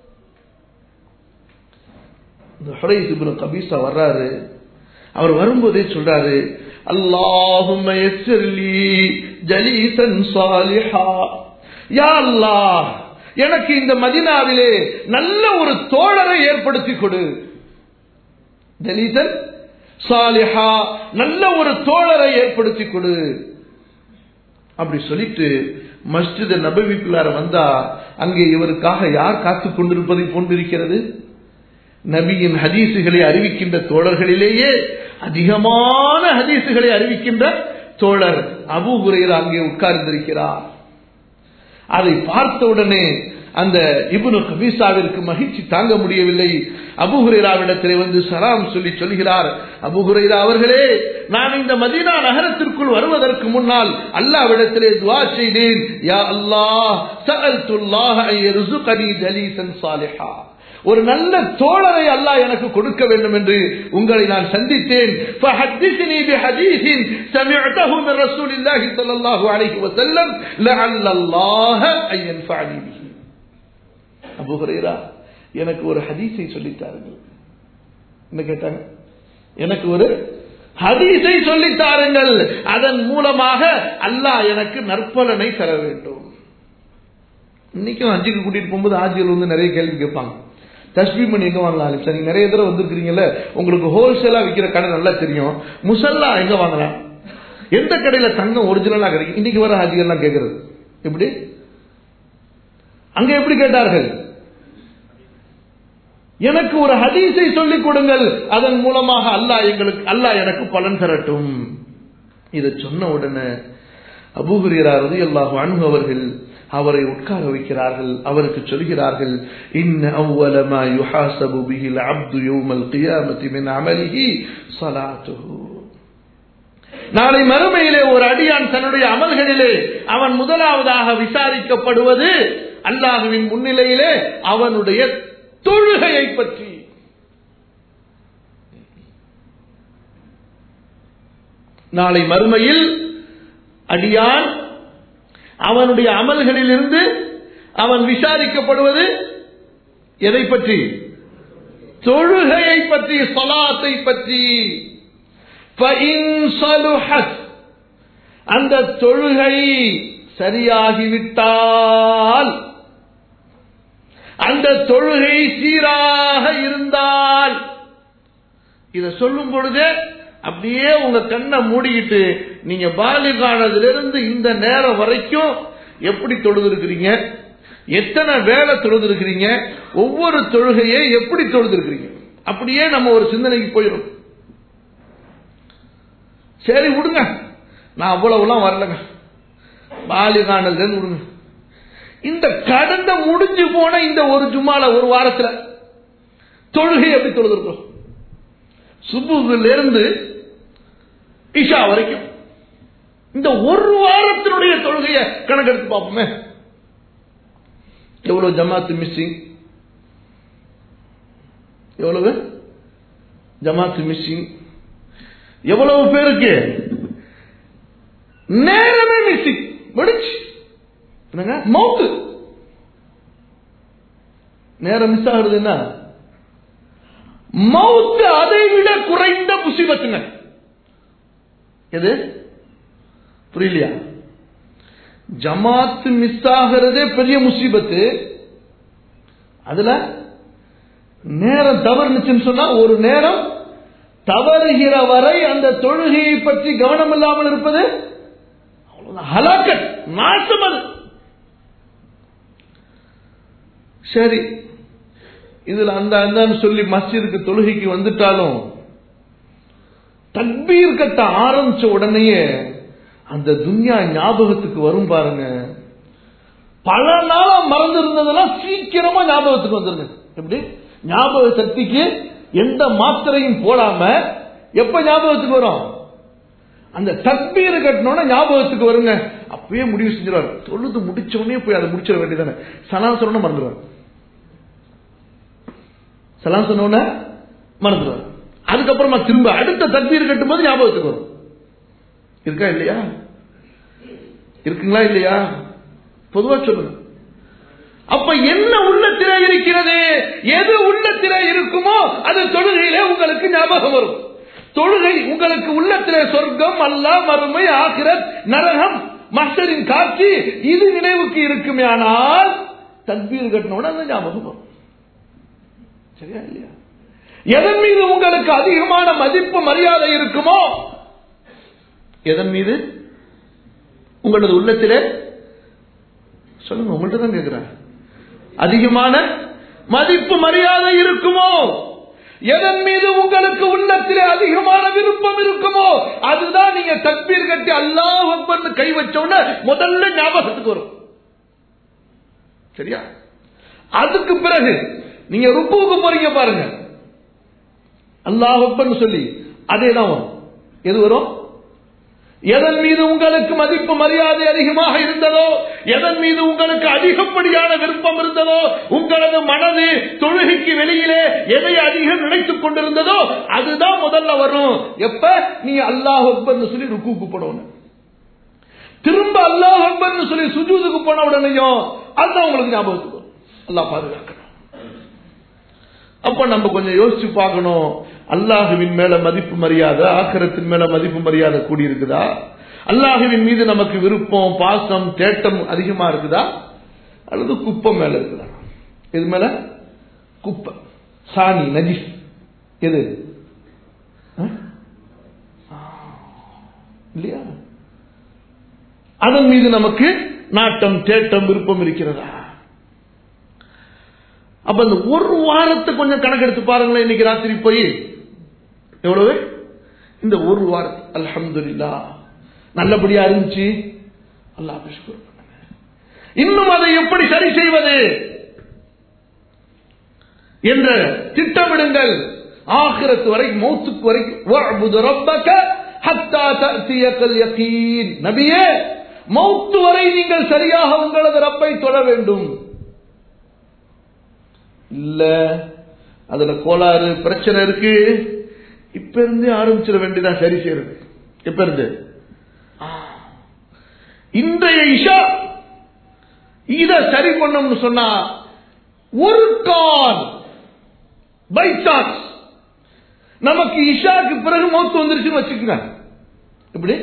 இந்த ஹுரைஸ் இப்னு கபீசா வர்றாரு அவர் வரும்போதே சொல்றாரு அல்லாஹும்ம யஸ்ஸிர்லி ஜலீசன் சாலிஹா யா அல்லாஹ் எனக்கு இந்த மதினாவிலே நல்ல ஒரு தோழரை ஏற்படுத்தி கொடு ஜலீசன் சாலிஹா நல்ல ஒரு தோழரை ஏற்படுத்தி கொடு அப்படி சொல்லிட்டு மஸ்ஜித் நபவிக்குள்ளார வந்தா அங்கே இவருக்காக யார் காத்துக் கொண்டிருப்பதை போன்றிருக்கிறது நபியின் ஹதீசுகளை அறிவிக்கின்ற தோழர்களிலேயே அதிகமான ஹதீசுகளை அறிவிக்கின்ற தோழர் அபு குரையில் அங்கே உட்கார்ந்திருக்கிறார் அதை பார்த்தவுடனே அந்த இபுனு கபீசாவிற்கு மகிழ்ச்சி தாங்க முடியவில்லை அபுஹுரேராவிடத்திலே வந்து சலாம் சொல்லி சொல்கிறார் அபுஹுரேரா அவர்களே நான் இந்த மதீனா நகரத்திற்குள் வருவதற்கு முன்னால் அல்லாவிடத்திலே துவா செய்தேன் யா அல்லாஹ் சஅல்துல்லாஹ அய்யர்சுகனி ஜலீசன் சாலிஹா ஒரு நல்ல தோழரை அல்லாஹ் எனக்கு கொடுக்க வேண்டும் என்று உங்களை நான் சந்தித்தேன் فحدثني بحديث سمعته من رسول الله صلى الله عليه وسلم لعل الله ان ينفعني به அபு ஹுரைரா எனக்கு ஒரு ஹதீஸை சொல்லித்தாருங்கள் என்ன கேட்டாங்க எனக்கு ஒரு ஹதீஸை சொல்லித்தாருங்கள் அதன் மூலமாக அல்லாஹ் எனக்கு நற்பலனை தர வேண்டும் இன்னைக்கும் ஹஜ்ஜுக்கு கூட்டிட்டு போகும்போது ஆஜிகள் வந்து நிறைய கேள்வி கேட்பாங்க தஸ்பி பண்ணி எங்க வாங்கலாம் சார் நீங்க நிறைய தடவை வந்திருக்கிறீங்கல்ல உங்களுக்கு ஹோல்சேலா விற்கிற கடை நல்லா தெரியும் முசல்லா எங்க வாங்கலாம் எந்த கடையில தங்கம் ஒரிஜினலா கிடைக்கும் இன்னைக்கு வர ஹாஜிகள்லாம் கேட்கறது எப்படி அங்க எப்படி கேட்டார்கள் எனக்கு ஒரு ஹதீஸை சொல்லிக் கொடுங்கள் அதன் மூலமாக அல்லாஹ் எங்களுக்கு அல்லாஹ் எனக்கு பலன் தரட்டும் இதை சொன்ன உடனே அபூஹுரியரா ரதி அல்லாஹு அன்பு அவர்கள் அவரை உட்கார வைக்கிறார்கள் அவருக்கு சொல்கிறார்கள் இன்ன அவ்வள மா யுஹாசபு பிஹில் அப்து யௌமல் கியாமத்தி மின் அமலிஹி ஸலாத்துஹு நாளை மறுமையிலே ஒரு அடியான் தன்னுடைய அமல்களிலே அவன் முதலாவதாக விசாரிக்கப்படுவது அல்லாஹுவின் முன்னிலையிலே அவனுடைய தொழுகையை பற்றி நாளை மறுமையில் அடியான் அவனுடைய அமல்களிலிருந்து அவன் விசாரிக்கப்படுவது எதை பற்றி தொழுகையை பற்றி சலாத்தை பற்றி அந்த தொழுகை சரியாகிவிட்டால் அந்த தொழுகை சீராக இருந்தால் இத சொல்லும் பொழுதே அப்படியே உங்க கண்ணை மூடிக்கிட்டு நீங்க பாலிகானதிலிருந்து இந்த நேரம் வரைக்கும் எப்படி தொழுது இருக்கிறீங்க எத்தனை வேலை தொழுது இருக்கிறீங்க ஒவ்வொரு தொழுகையை எப்படி தொழுது இருக்கிறீங்க அப்படியே நம்ம ஒரு சிந்தனைக்கு போயிடும் சரி விடுங்க நான் அவ்வளவுலாம் வரலங்க பாலிகானதுல விடுங்க இந்த கடந்த முடிஞ்சு போன இந்த ஒரு ஜும்மால ஒரு வாரத்துல தொழுகை எப்படி தொழுதுருக்கோம் சுபுல இருந்து இஷா வரைக்கும் இந்த ஒரு வாரத்தினுடைய தொழுகையை கணக்கெடுத்து பார்ப்போமே எவ்வளவு ஜமாத்து மிஸ்ஸிங் எவ்வளவு ஜமாத்து மிஸ்ஸிங் எவ்வளவு பேருக்கு நேரமே மிஸ்ஸிங் முடிச்சு என்னங்க மவுத்து நேரம் மிஸ் ஆகுறது என்ன மவுத்து அதை விட குறைந்த முசிபத்துங்க எது புரியலையா ஜமாத்து மிஸ் ஆகிறதே பெரிய முசீபத்து அதுல நேரம் தவறுனுச்சுன்னு சொன்னா ஒரு நேரம் தவறுகிற வரை அந்த தொழுகையை பற்றி கவனம் இல்லாமல் இருப்பது ஹலாக்கட் நாசம் அது சரி இதுல அந்த அந்தான்னு சொல்லி மஸ்ஜிதுக்கு தொழுகைக்கு வந்துட்டாலும் தக்பீர் கட்ட ஆரம்பிச்ச உடனேயே அந்த துன்யா ஞாபகத்துக்கு வரும் பாருங்க பல நாளா மறந்து இருந்ததெல்லாம் சீக்கிரமா ஞாபகத்துக்கு வந்துருங்க எப்படி ஞாபக சக்திக்கு எந்த மாத்திரையும் போடாம எப்ப ஞாபகத்துக்கு வரும் அந்த தக்பீர் கட்டணும்னா ஞாபகத்துக்கு வருங்க அப்பயே முடிவு செஞ்சிருவார் தொழுது முடிச்ச உடனே போய் அதை முடிச்சிட வேண்டியதானே சலாம் சொன்ன மறந்துடுவார் சலாம் சொன்ன உடனே மறந்துடுவார் அதுக்கப்புறமா திரும்ப அடுத்த தக்பீர் கட்டும் போது ஞாபகத்துக்கு வரும் இருக்கா இல்லையா இருக்குங்களா இல்லையா பொதுவா சொல்லுங்க அப்ப என்ன உள்ளத்திலே இருக்கிறது எது உள்ளத்திலே இருக்குமோ அது தொழுகையிலே உங்களுக்கு ஞாபகம் வரும் தொழுகை உங்களுக்கு உள்ளத்திலே சொர்க்கம் அல்லா மறுமை ஆக்கிரத் நரகம் மஸ்டரின் காட்சி இது நினைவுக்கு இருக்குமே ஆனால் தக்பீர் கட்டினோட அந்த ஞாபகம் வரும் சரியா இல்லையா எதன் மீது உங்களுக்கு அதிகமான மதிப்பு மரியாதை இருக்குமோ எதன் மீது உங்களது உள்ளத்திலே சொல்லுங்க உங்கள்கிட்ட தான் கேட்கிறேன் அதிகமான மதிப்பு மரியாதை இருக்குமோ எதன் மீது உங்களுக்கு உள்ளத்திலே அதிகமான விருப்பம் இருக்குமோ அதுதான் நீங்க தக்பீர் கட்டி அல்லாஹ் அக்பர்னு கை வச்ச உடனே முதல்ல ஞாபகத்துக்கு வரும் சரியா அதுக்கு பிறகு நீங்க ருக்குவுக்கு போறீங்க பாருங்க அல்லாஹ் அக்பர்னு சொல்லி அதே தான் வரும் எது வரும் எதன் மீது உங்களுக்கு மதிப்பு மரியாதை அதிகமாக இருந்ததோ எதன் மீது உங்களுக்கு அதிகப்படியான விருப்பம் இருந்ததோ உங்களது மனது தொழுகைக்கு வெளியிலே எதை அதிகம் நினைத்துக் கொண்டிருந்ததோ அதுதான் முதல்ல வரும் எப்ப நீ அல்லாஹ் அக்பர்னு சொல்லி ருக்குக்கு போடணும் திரும்ப அல்லாஹ் அக்பர்னு சொல்லி சுஜூதுக்கு போன உடனேயும் அதுதான் உங்களுக்கு ஞாபகத்துக்கு வரும் அல்லாஹ் பாதுகாக்கணும் அப்ப நம்ம கொஞ்சம் யோசிச்சு பார்க்கணும் அல்லாஹுவின் மேல மதிப்பு மரியாதை ஆக்கிரத்தின் மேல மதிப்பு மரியாதை கூடி இருக்குதா அல்லாஹுவின் மீது நமக்கு விருப்பம் பாசம் தேட்டம் அதிகமா இருக்குதா அல்லது குப்பம் மேல இருக்குதா எது மேல குப்பை சாணி நஜிஸ் எது இல்லையா அதன் மீது நமக்கு நாட்டம் தேட்டம் விருப்பம் இருக்கிறதா அப்ப இந்த ஒரு வாரத்தை கொஞ்சம் கணக்கெடுத்து பாருங்களேன் இன்னைக்கு ராத்திரி போய் எவ்வளவு இந்த ஒரு வாரம் அல்ஹம்துலில்லா நல்லபடியா இருந்துச்சு அல்லாஹ் சுக்ர் பண்ணுங்க இன்னும் அதை எப்படி சரி செய்வது என்ற திட்டமிடுங்கள் ஆகிரத்து வரை மௌத்துக்கு வரைக்கும் நபியே மௌத்து வரை நீங்கள் சரியாக உங்களது ரப்பை தொட வேண்டும் இல்ல அதுல கோளாறு பிரச்சனை இருக்கு இப்ப இருந்து ஆரம்பிச்சிட வேண்டியதான் சரி செய்யறது இப்ப இருந்து இன்றைய இஷா இத சரி பண்ணோம்னு சொன்னா ஒரு கால் பை சான்ஸ் நமக்கு இஷாக்கு பிறகு மௌத்து வந்துருச்சுன்னு வச்சுக்கோங்க எப்படி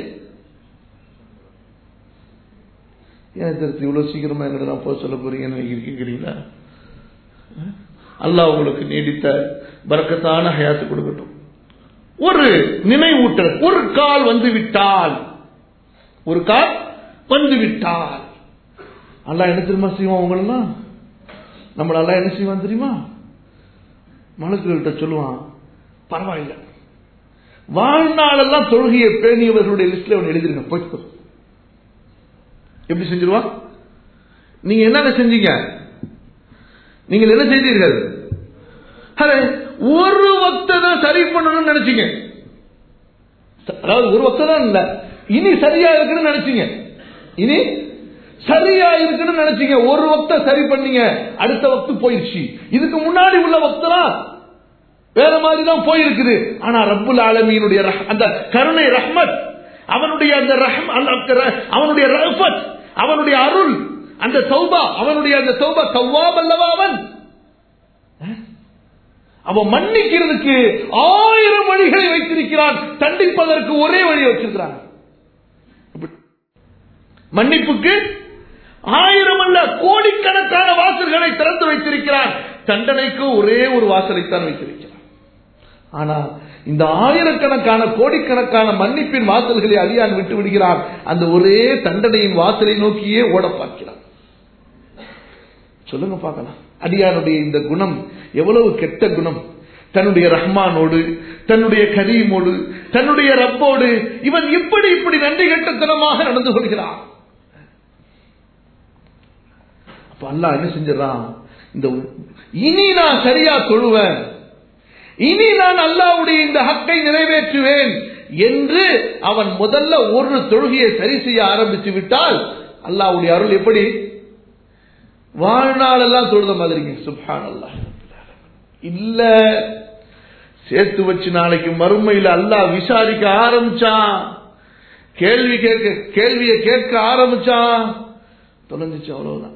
ஏன் தெரிஞ்சு இவ்வளவு சீக்கிரமா எங்கிட்ட நான் போக சொல்ல போறீங்கன்னு கேட்கிறீங்களா அல்லாஹ் உங்களுக்கு நீடித்த பறக்கத்தான ஹயாத்து கொடுக்கட்டும் ஒரு நினைவூட்டல் ஒரு கால் வந்து விட்டால் ஒரு கால் வந்து விட்டால் அல்லாஹ் என்ன தெரியுமா செய்வான் உங்களெல்லாம் நம்மள எல்லாம் என்ன செய்வான் தெரியுமா மலக்குகள்கிட்ட சொல்லுவான் பரவாயில்ல வாழ்நாளெல்லாம் தொழுகையை பேணியவர்களுடைய லிஸ்ட்ல அவன் எழுதிருங்க போய்க்கோ எப்படி செஞ்சிருவான் நீங்க என்னங்க செஞ்சீங்க நீங்கள் என்ன செய்தீர்கள் ஒரு வக்த தான் சரி பண்ணணும்னு நினைச்சீங்க அதாவது ஒரு வக்த தான் இல்ல இனி சரியா இருக்குன்னு நினைச்சீங்க இனி சரியா இருக்குன்னு நினைச்சீங்க ஒரு வக்த சரி பண்ணீங்க அடுத்த வக்து போயிடுச்சு இதுக்கு முன்னாடி உள்ள வக்தலாம் வேற மாதிரி தான் போயிருக்குது ஆனா ரப்புல் ஆலமீனுடைய அந்த கருணை ரஹ்மத் அவனுடைய அந்த ரஹம் அவனுடைய ரஃபத் அவனுடைய அருள் அந்த சௌபா அவனுடைய அந்த சௌபா தவ்வாப் அல்லவா அவன் அவன் மன்னிக்கிறதுக்கு ஆயிரம் வழிகளை வைத்திருக்கிறான் தண்டிப்பதற்கு ஒரே வழி வச்சிருக்கிறான் மன்னிப்புக்கு ஆயிரம் அல்ல கோடிக்கணக்கான வாசல்களை திறந்து வைத்திருக்கிறான் தண்டனைக்கு ஒரே ஒரு வாசலைத்தான் வைத்திருக்கிறான் ஆனா இந்த ஆயிரக்கணக்கான கோடிக்கணக்கான மன்னிப்பின் வாசல்களை அடியான் விட்டு விடுகிறான் அந்த ஒரே தண்டனையின் வாசலை நோக்கியே ஓட பார்க்கிறான் சொல்லுங்க பார்க்கலாம் அடியானுடைய இந்த குணம் எவ்வளவு கெட்ட குணம் தன்னுடைய ரஹ்மானோடு தன்னுடைய கரீமோடு தன்னுடைய ரப்போடு இவன் இப்படி இப்படி நன்றி கட்டத்தனமாக நடந்து கொள்கிறான் அப்ப அல்லாஹ் என்ன செஞ்சிடறான் இந்த இனி நான் சரியா தொழுவேன் இனி நான் அல்லாவுடைய இந்த ஹக்கை நிறைவேற்றுவேன் என்று அவன் முதல்ல ஒரு தொழுகையை சரி செய்ய ஆரம்பித்து விட்டால் அல்லாவுடைய அருள் எப்படி வாழ்நாளெல்லாம் தொழுத மாதிரிங்க சுப்ஹான் அல்லாஹ் இல்ல சேர்த்து வச்சு நாளைக்கு மறுமையில் அல்லாஹ் விசாரிக்க ஆரம்பிச்சான் கேள்வி கேட்க கேள்வியை கேட்க ஆரம்பிச்சான் தொலைஞ்சிச்சு அவ்வளவுதான்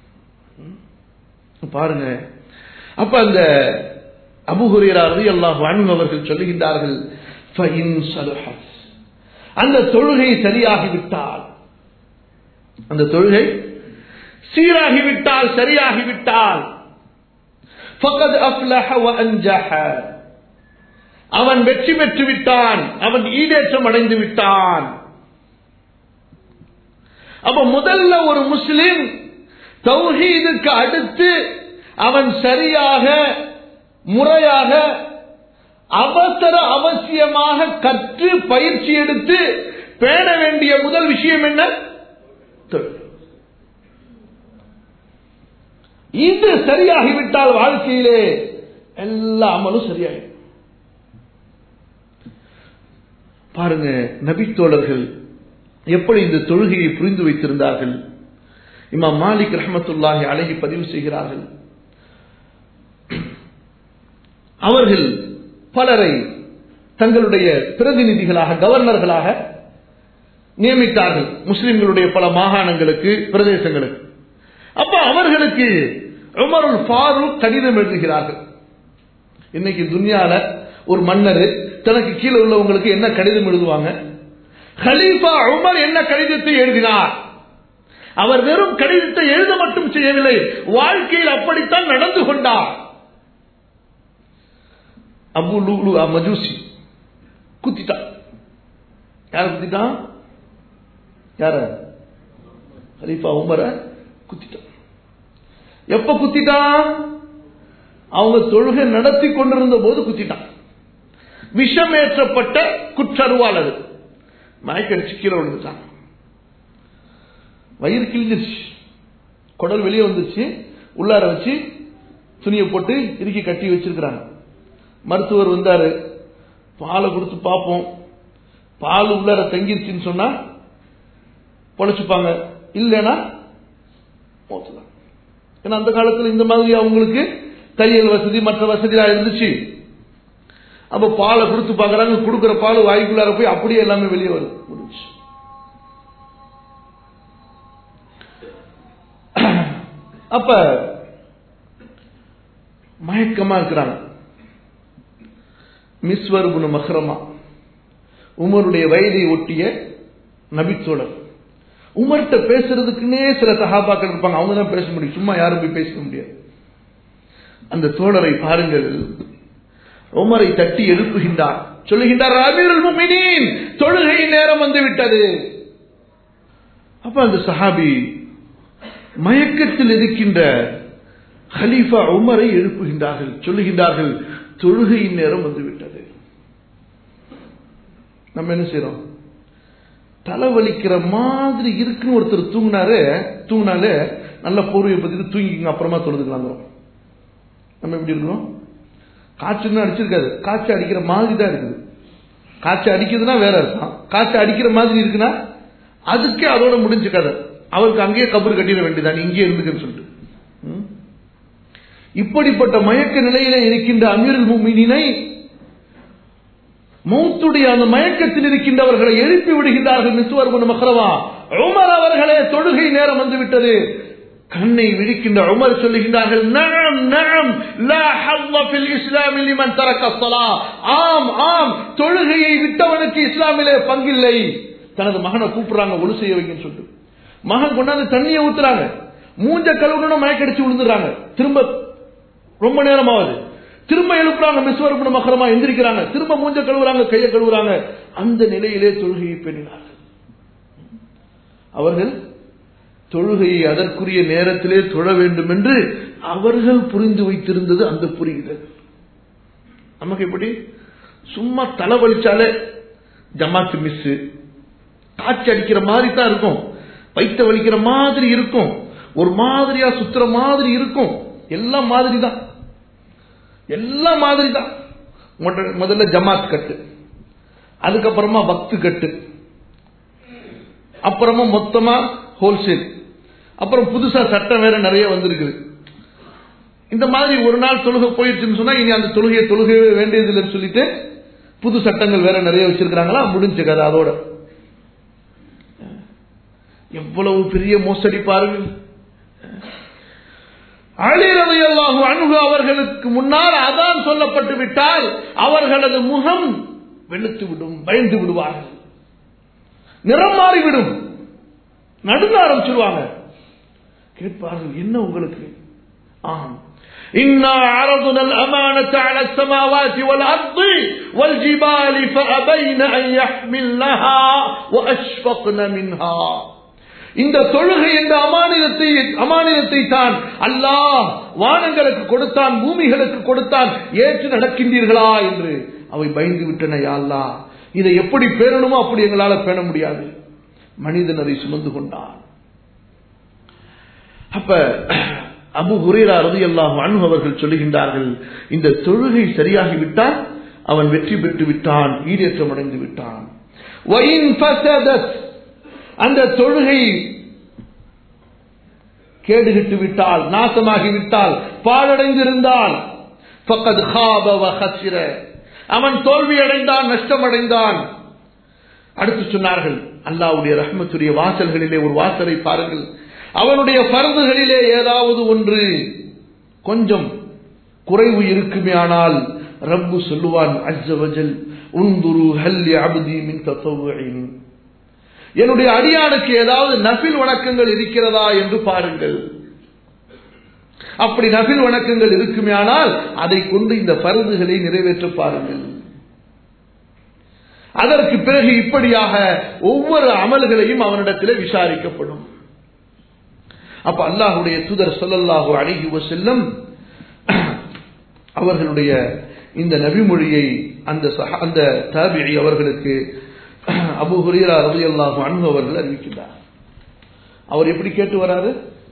பாருங்க அப்ப அந்த அபுஹுரேரா ரலியல்லாஹு அன்ஹு அவர்கள் சொல்லுகின்றார்கள் ஃபஇன் ஸலஹத் அந்த தொழுகை சரியாகிவிட்டால் அந்த தொழுகை சீராகிவிட்டால் சரியாகிவிட்டால் ஃபகத் அஃப்லஹ வ அன்ஜஹ அவன் வெற்றி பெற்று விட்டான் அவன் ஈடேற்றம் அடைந்து விட்டான் அப்ப முதல்ல ஒரு முஸ்லிம் தௌஹீதுக்கு அடுத்து அவன் சரியாக முறையாக அவசர அவசியமாக கற்று பயிற்சி எடுத்து பேண வேண்டிய முதல் விஷயம் என்ன தொழில். இது சரியாகிவிட்டால் வாழ்க்கையிலே எல்லா அமலும் சரியாயிடும் பாருங்க நபித்தோழர்கள் எப்படி இந்த தொழுகையை புரிந்து வைத்திருந்தார்கள் இமாம் மாலிக் ரஹமத்துல்லாஹி அழகி பதிவு செய்கிறார்கள் அவர்கள் பலரை தங்களுடைய பிரதிநிதிகளாக கவர்னர்களாக நியமித்தார்கள் முஸ்லிம்களுடைய பல மாகாணங்களுக்கு பிரதேசங்களுக்கு அப்ப அவர்களுக்கு உமருல் ஃபாரூக் கடிதம் எழுதுகிறார்கள் இன்னைக்கு துன்யால ஒரு மன்னர் தனக்கு கீழே உள்ளவங்களுக்கு என்ன கடிதம் எழுதுவாங்க ஹலீஃபா உமர் என்ன கடிதத்தை எழுதினார் அவர் வெறும் கடிதத்தை எழுத மட்டும் செய்யவில்லை வாழ்க்கையில் அப்படித்தான் நடந்து கொண்டார் அபு லூலு மஜூசி குத்திட்டான் யார குத்திட்டான் யார ஹலீஃபா உமர குத்திட்டான் எப்ப குத்திட்டான் அவங்க தொழுகை நடத்தி கொண்டிருந்த போது குத்திட்டான் விஷமேற்றப்பட்ட குற்றருவால் அது மயக்கடிச்சு கீழே விழுந்துட்டான் வயிறு கிழிஞ்சிருச்சு குடல் வெளியே வந்துருச்சு உள்ளார வச்சு துணியை போட்டு இறுக்கி கட்டி வச்சிருக்கிறாங்க மருத்துவர் வந்தாரு பாலை கொடுத்து பார்ப்போம் பால் உள்ளார தங்கிருச்சுன்னு சொன்னா பொழைச்சுப்பாங்க இல்லைன்னா மோசலாம் ஏன்னா அந்த காலத்தில் இந்த மாதிரி அவங்களுக்கு தையல் வசதி மற்ற வசதியா இருந்துச்சு அப்ப பாலை கொடுத்து பாக்குறாங்க கொடுக்கிற பால் வாய்க்குள்ளார போய் அப்படியே எல்லாமே வெளியே வருது முடிஞ்சு அப்ப மயக்கமா இருக்கிறாங்க மிஸ்வர் குண மஹ்ரமா உமருடைய வயதை ஒட்டிய நபித்தோழர் உமர்கிட்ட பேசுறதுக்குன்னே சில சகாபாக்கள் இருப்பாங்க அவங்க தான் பேச முடியும் சும்மா யாரும் போய் பேச முடியாது அந்த தோழரை பாருங்கள் உமரை தட்டி எழுப்புகின்றார் சொல்லுகின்றார் அமீருல் முஃமினீன் தொழுகை நேரம் வந்து விட்டது அப்ப அந்த சஹாபி மயக்கத்தில் இருக்கின்ற ஹலீஃபா உமரை எழுப்புகின்றார்கள் சொல்லுகின்றார்கள் தொழுகையின் நேரம் வந்து விட்டது நம்ம என்ன செய்யறோம் தலைவலிக்கிற மாதிரி இருக்குன்னு ஒருத்தர் தூங்கினாரு தூங்கினாலே நல்ல போர்வையை பத்திட்டு தூங்கிங்க அப்புறமா தொழுதுக்கலாம் நம்ம எப்படி இருக்கிறோம் காய்ச்சல் அடிச்சிருக்காது காய்ச்சல் அடிக்கிற மாதிரி தான் இருக்குது காய்ச்சல் அடிக்குதுன்னா வேற அர்த்தம் காய்ச்சல் அடிக்கிற மாதிரி இருக்குன்னா அதுக்கே அதோட முடிஞ்ச கதை அவருக்கு அங்கேயே கபர் கட்டிட வேண்டியதான் இங்கே இருந்துக்குன்னு சொல்லிட்டு ம்? இப்படிப்பட்ட மயக்க நிலையில இருக்கின்ற அமீருல் முமினினை மௌத்துடைய அந்த மயக்கத்தில் இருக்கின்றவர்களை எழுப்பி விடுகின்றார்கள் மிஸ்வர் குண மக்ரவா உமர் அவர்களே தொழுகை நேரம் வந்து விட்டது கண்ணை விழிக்கின்ற உமர் சொல்லுகின்றார்கள் நகம் நகம் லா ஹவ்வ ஃபில் இஸ்லாம் லிமன் தரக்க ஸலா ஆம் ஆம் தொழுகையை விட்டவனுக்கு இஸ்லாமிலே பங்கில்லை தனது மகனை கூப்பிடுறாங்க ஒழு செய்ய வைங்கன்னு சொல்லிட்டு மகன் கொண்டாந்து தண்ணியை ஊத்துறாங்க மூஞ்ச கழுவுணும் மயக்கடிச்சு விழுந்துடுறாங்க திரும்ப ரொம்ப நேரம் ஆகுது திரும்ப எழுப்புறாங்க மிஸ்வரப்பட மகரமா எந்திரிக்கிறாங்க திரும்ப மூஞ்ச கழுவுறாங்க கையை கழுவுறாங்க அந்த நிலையிலே தொழுகையை பெண்ணினார்கள் அவர்கள் தொழுகையை அதற்குரிய நேரத்திலே தொழ வேண்டும் என்று அவர்கள் புரிந்து வைத்திருந்தது அந்த புரியுதல் நமக்கு எப்படி சும்மா தலை வலிச்சாலே ஜமாத்து மிஸ் காய்ச்சி அடிக்கிற மாதிரி தான் இருக்கும் வயிற்ற வலிக்கிற மாதிரி இருக்கும் ஒரு மாதிரியா சுத்துற மாதிரி இருக்கும் எல்லாம் மாதிரி தான் எல்லாம் மாதிரி தான் முதல்ல- முதல்ல ஜமாத் கட்டு அதுக்கப்புறமா பக்து கட்டு அப்புறமா மொத்தமா ஹோல்சேல் அப்புறம் புதுசா சட்டம் வேற நிறைய வந்திருக்குது இந்த மாதிரி ஒரு நாள் தொழுகை போயிடுச்சுன்னு சொன்னா இனி அந்த தொழுகையை தொழுகவே வேண்டியதில்லைன்னு சொல்லிட்டு புது சட்டங்கள் வேற நிறைய வச்சிருக்கிறாங்களா முடிஞ்ச கதை அதோட எவ்வளவு பெரிய மோசடி பாருங்கள் அழிரதையல்லாஹு அணுகு அவர்களுக்கு முன்னால் அதான் சொல்லப்பட்டு விட்டால் அவர்களது முகம் வெளுத்து விடும் பயந்து விடுவார்கள் நிறம் மாறிவிடும் நடுங்க ஆரம்பிச்சிருவாங்க கேட்பார்கள் என்ன உங்களுக்கு ஆம் إنا عرضنا الأمانة على السماوات والأرض والجبال فأبين أن يحملنها وأشفقن منها இந்த தொழுகை என்ற அமானிதத்தை அமானிதத்தை தான் அல்லாஹ் வானங்களுக்கு கொடுத்தான் பூமிகளுக்கு கொடுத்தான் ஏற்று நடக்கின்றீர்களா என்று அவை பயந்து விட்டன யா அல்லாஹ் இதை எப்படி பேணணுமோ அப்படி எங்களால பேண முடியாது மனிதனரை சுமந்து கொண்டான் அப்ப அபு ஹுரேரா ரலியல்லாஹு அன்ஹு அவர்கள் சொல்லுகின்றார்கள் இந்த தொழுகை சரியாகிவிட்டால் அவன் வெற்றி பெற்று விட்டான் ஈடேற்றம் அடைந்து விட்டான் وَإِنْ فَسَدَتْ அந்த தொழுகை கேடுகிட்டு விட்டால் நாசமாகி விட்டால் பாழடைந்திருந்தால் فَقَدْ خَابَ وَخَسِرَ அவன் தோல்வி அடைந்தான் நஷ்டம் அடைந்தான் அடுத்து சொன்னார்கள் அல்லாவுடைய ரஹ்மத்துடைய வாசல்களிலே ஒரு வாசலை பாருங்கள் அவனுடைய பரதுகளிலே ஏதாவது ஒன்று கொஞ்சம் குறைவு இருக்குமே ஆனால் ரப்பு சொல்லுவான் அஜ்ஜவஜல் உந்துரு ஹல்லி அபதி மின் தத்தவுஇன் என்னுடைய அடியானுக்கு ஏதாவது நபில் வணக்கங்கள் இருக்கிறதா என்று பாருங்கள் அப்படி நபில் வணக்கங்கள் இருக்குமே ஆனால் அதை கொண்டு இந்த பருதுகளை நிறைவேற்ற பாருங்கள் அதற்கு பிறகு இப்படியாக ஒவ்வொரு அமல்களையும் அவனிடத்தில் விசாரிக்கப்படும் அப்ப அல்லாஹுடைய தூதர் சொல்லல்லாஹு அழகி செல்லும் அவர்களுடைய இந்த நபிமொழியை அந்த சஹா- அந்த தாபிழி அவர்களுக்கு அபு ஹுரீரா ரவி அல்லாஹு அன்பு அவர்கள் அறிவிக்கின்றார் அவர் எப்படி கேட்டு வராரு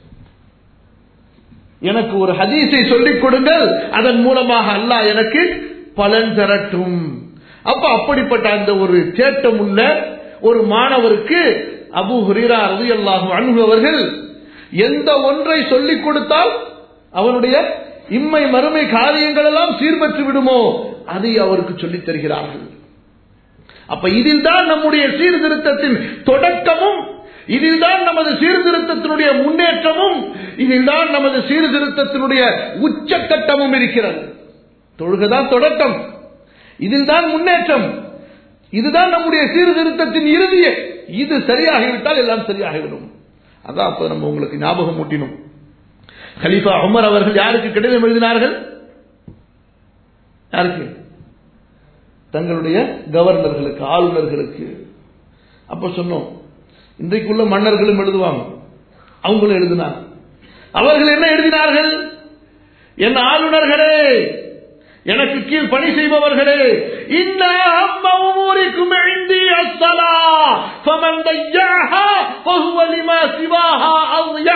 எனக்கு ஒரு ஹதீஸை சொல்லிக் கொடுங்கள் அதன் மூலமாக அல்லாஹ் எனக்கு பலன் தரட்டும் அப்ப அப்படிப்பட்ட அந்த ஒரு தேட்டம் உள்ள ஒரு மாணவருக்கு அபு ஹுரீரா ரவி அல்லாஹு அன்பு அவர்கள் எந்த ஒன்றை சொல்லிக் கொடுத்தால் அவனுடைய இம்மை மறுமை காரியங்கள் எல்லாம் சீர்பற்று விடுமோ அதை அவருக்கு சொல்லித் தருகிறார்கள் அப்ப இதில் தான் நம்முடைய சீர்திருத்தத்தின் தொடக்கமும் இதில் தான் நமது சீர்திருத்தத்தினுடைய முன்னேற்றமும் இதில் தான் நமது சீர்திருத்தத்தினுடைய உச்சக்கட்டமும் இருக்கிறது தொழுகைதான் தொடக்கம் இதில் தான் முன்னேற்றம் இதுதான் நம்முடைய சீர்திருத்தத்தின் இறுதியே இது சரியாகிவிட்டால் எல்லாம் சரியாகிவிடும் அதான் அப்ப நம்ம உங்களுக்கு ஞாபகம் ஊட்டினோம் கலீஃபா உமர் அவர்கள் யாருக்கு கடிதம் எழுதினார்கள் யாருக்கு தங்களுடைய கவர்னர்களுக்கு ஆளுநர்களுக்கு அப்ப சொன்னோம் இன்றைக்குள்ள மன்னர்களும் எழுதுவாங்க அவங்களும் எழுதினாங்க அவர்கள் என்ன எழுதினார்கள் என் ஆளுநர்களே எனக்கு கீழ் பணி செய்பவர்களே இன்ன அம்ம உமூரிக்கும் இந்தி அஸ்ஸலா ஃபமன் தையாஹா ஃபஹுவ லிமா சிவாஹா அவ்யா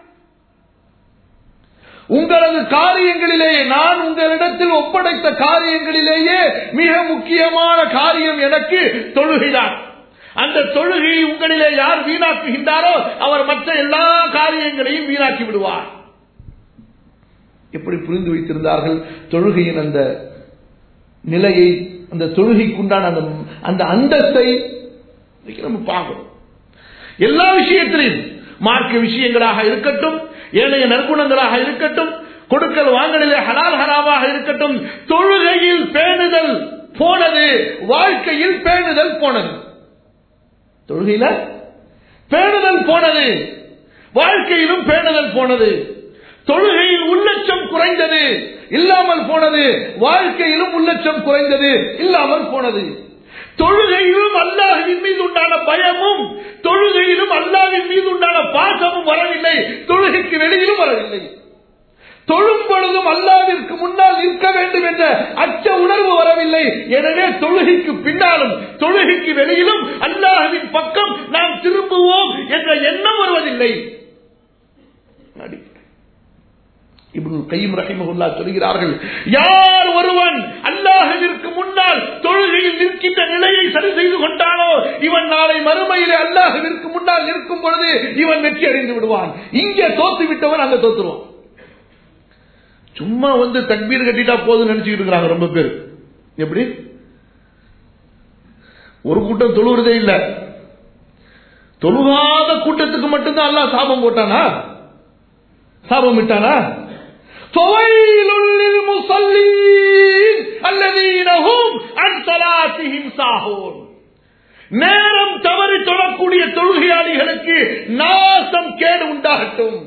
உங்களது காரியங்களிலேயே நான் உங்களிடத்தில் ஒப்படைத்த காரியங்களிலேயே மிக முக்கியமான காரியம் எனக்கு தொழுகைதான் அந்த தொழுகையை உங்களிலே யார் வீணாக்குகின்றாரோ அவர் மற்ற எல்லா காரியங்களையும் வீணாக்கி விடுவார் எப்படி புரிந்து வைத்திருந்தார்கள் தொழுகையின் அந்த நிலையை அந்த தொழுகைக்குண்டான அந்த அந்த அந்தஸ்தை இன்னைக்கு நம்ம பார்க்கணும் எல்லா விஷயத்திலையும் மார்க்க விஷயங்களாக இருக்கட்டும் ஏனைய நற்குணங்களாக இருக்கட்டும் கொடுக்கல் வாங்கலிலே ஹலால் ஹராமாக இருக்கட்டும் தொழுகையில் பேணுதல் போனது வாழ்க்கையில் பேணுதல் போனது தொழுகையில பேணுதல் போனது வாழ்க்கையிலும் பேணுதல் போனது தொழுகையில் உள்ளட்சம் குறைந்தது இல்லாமல் போனது வாழ்க்கையிலும் உள்ளட்சம் குறைந்தது இல்லாமல் போனது தொழுகையிலும் அல்லாஹின் மீது உண்டான பயமும் தொழுகையிலும் அல்லாஹின் மீது உண்டான பாசமும் வரவில்லை தொழுகைக்கு வெளியிலும் வரவில்லை தொழும் பொழுதும் அல்லாவிற்கு முன்னால் நிற்க வேண்டும் என்ற அச்ச உணர்வு வரவில்லை எனவே தொழுகைக்கு பின்னாலும் தொழுகைக்கு வெளியிலும் அல்லாஹ்வின் பக்கம் நாம் திரும்புவோம் என்ற எண்ணம் வருவதில்லை இப்னு கையும் ரஹிமகுல்லா சொல்கிறார்கள் யார் ஒருவன் அல்லாஹ்விற்கு முன்னால் தொழுகையில் நிற்கின்ற நிலையை சரி செய்து கொண்டானோ இவன் நாளை மறுமையிலே அல்லாஹ்விற்கு முன்னால் நிற்கும் பொழுது இவன் வெற்றி அடைந்து விடுவான் இங்கே தோத்து விட்டவன் அங்க தோத்துருவான் சும்மா வந்து தக்பீர் கட்டிட்டா போதும் நினைச்சுக்கிட்டு இருக்கிறாங்க ரொம்ப பேர் எப்படி ஒரு கூட்டம் தொழுவுறதே இல்ல தொழுகாத கூட்டத்துக்கு மட்டும்தான் அல்லாஹ் சாபம் போட்டானா சாபம் விட்டானா فويل للمصلين الذين هم عن صلاتهم ساهون நேரம் தவறி தொழக்கூடிய தொழுகையாளிகளுக்கு நாசம் கேடு உண்டாகட்டும்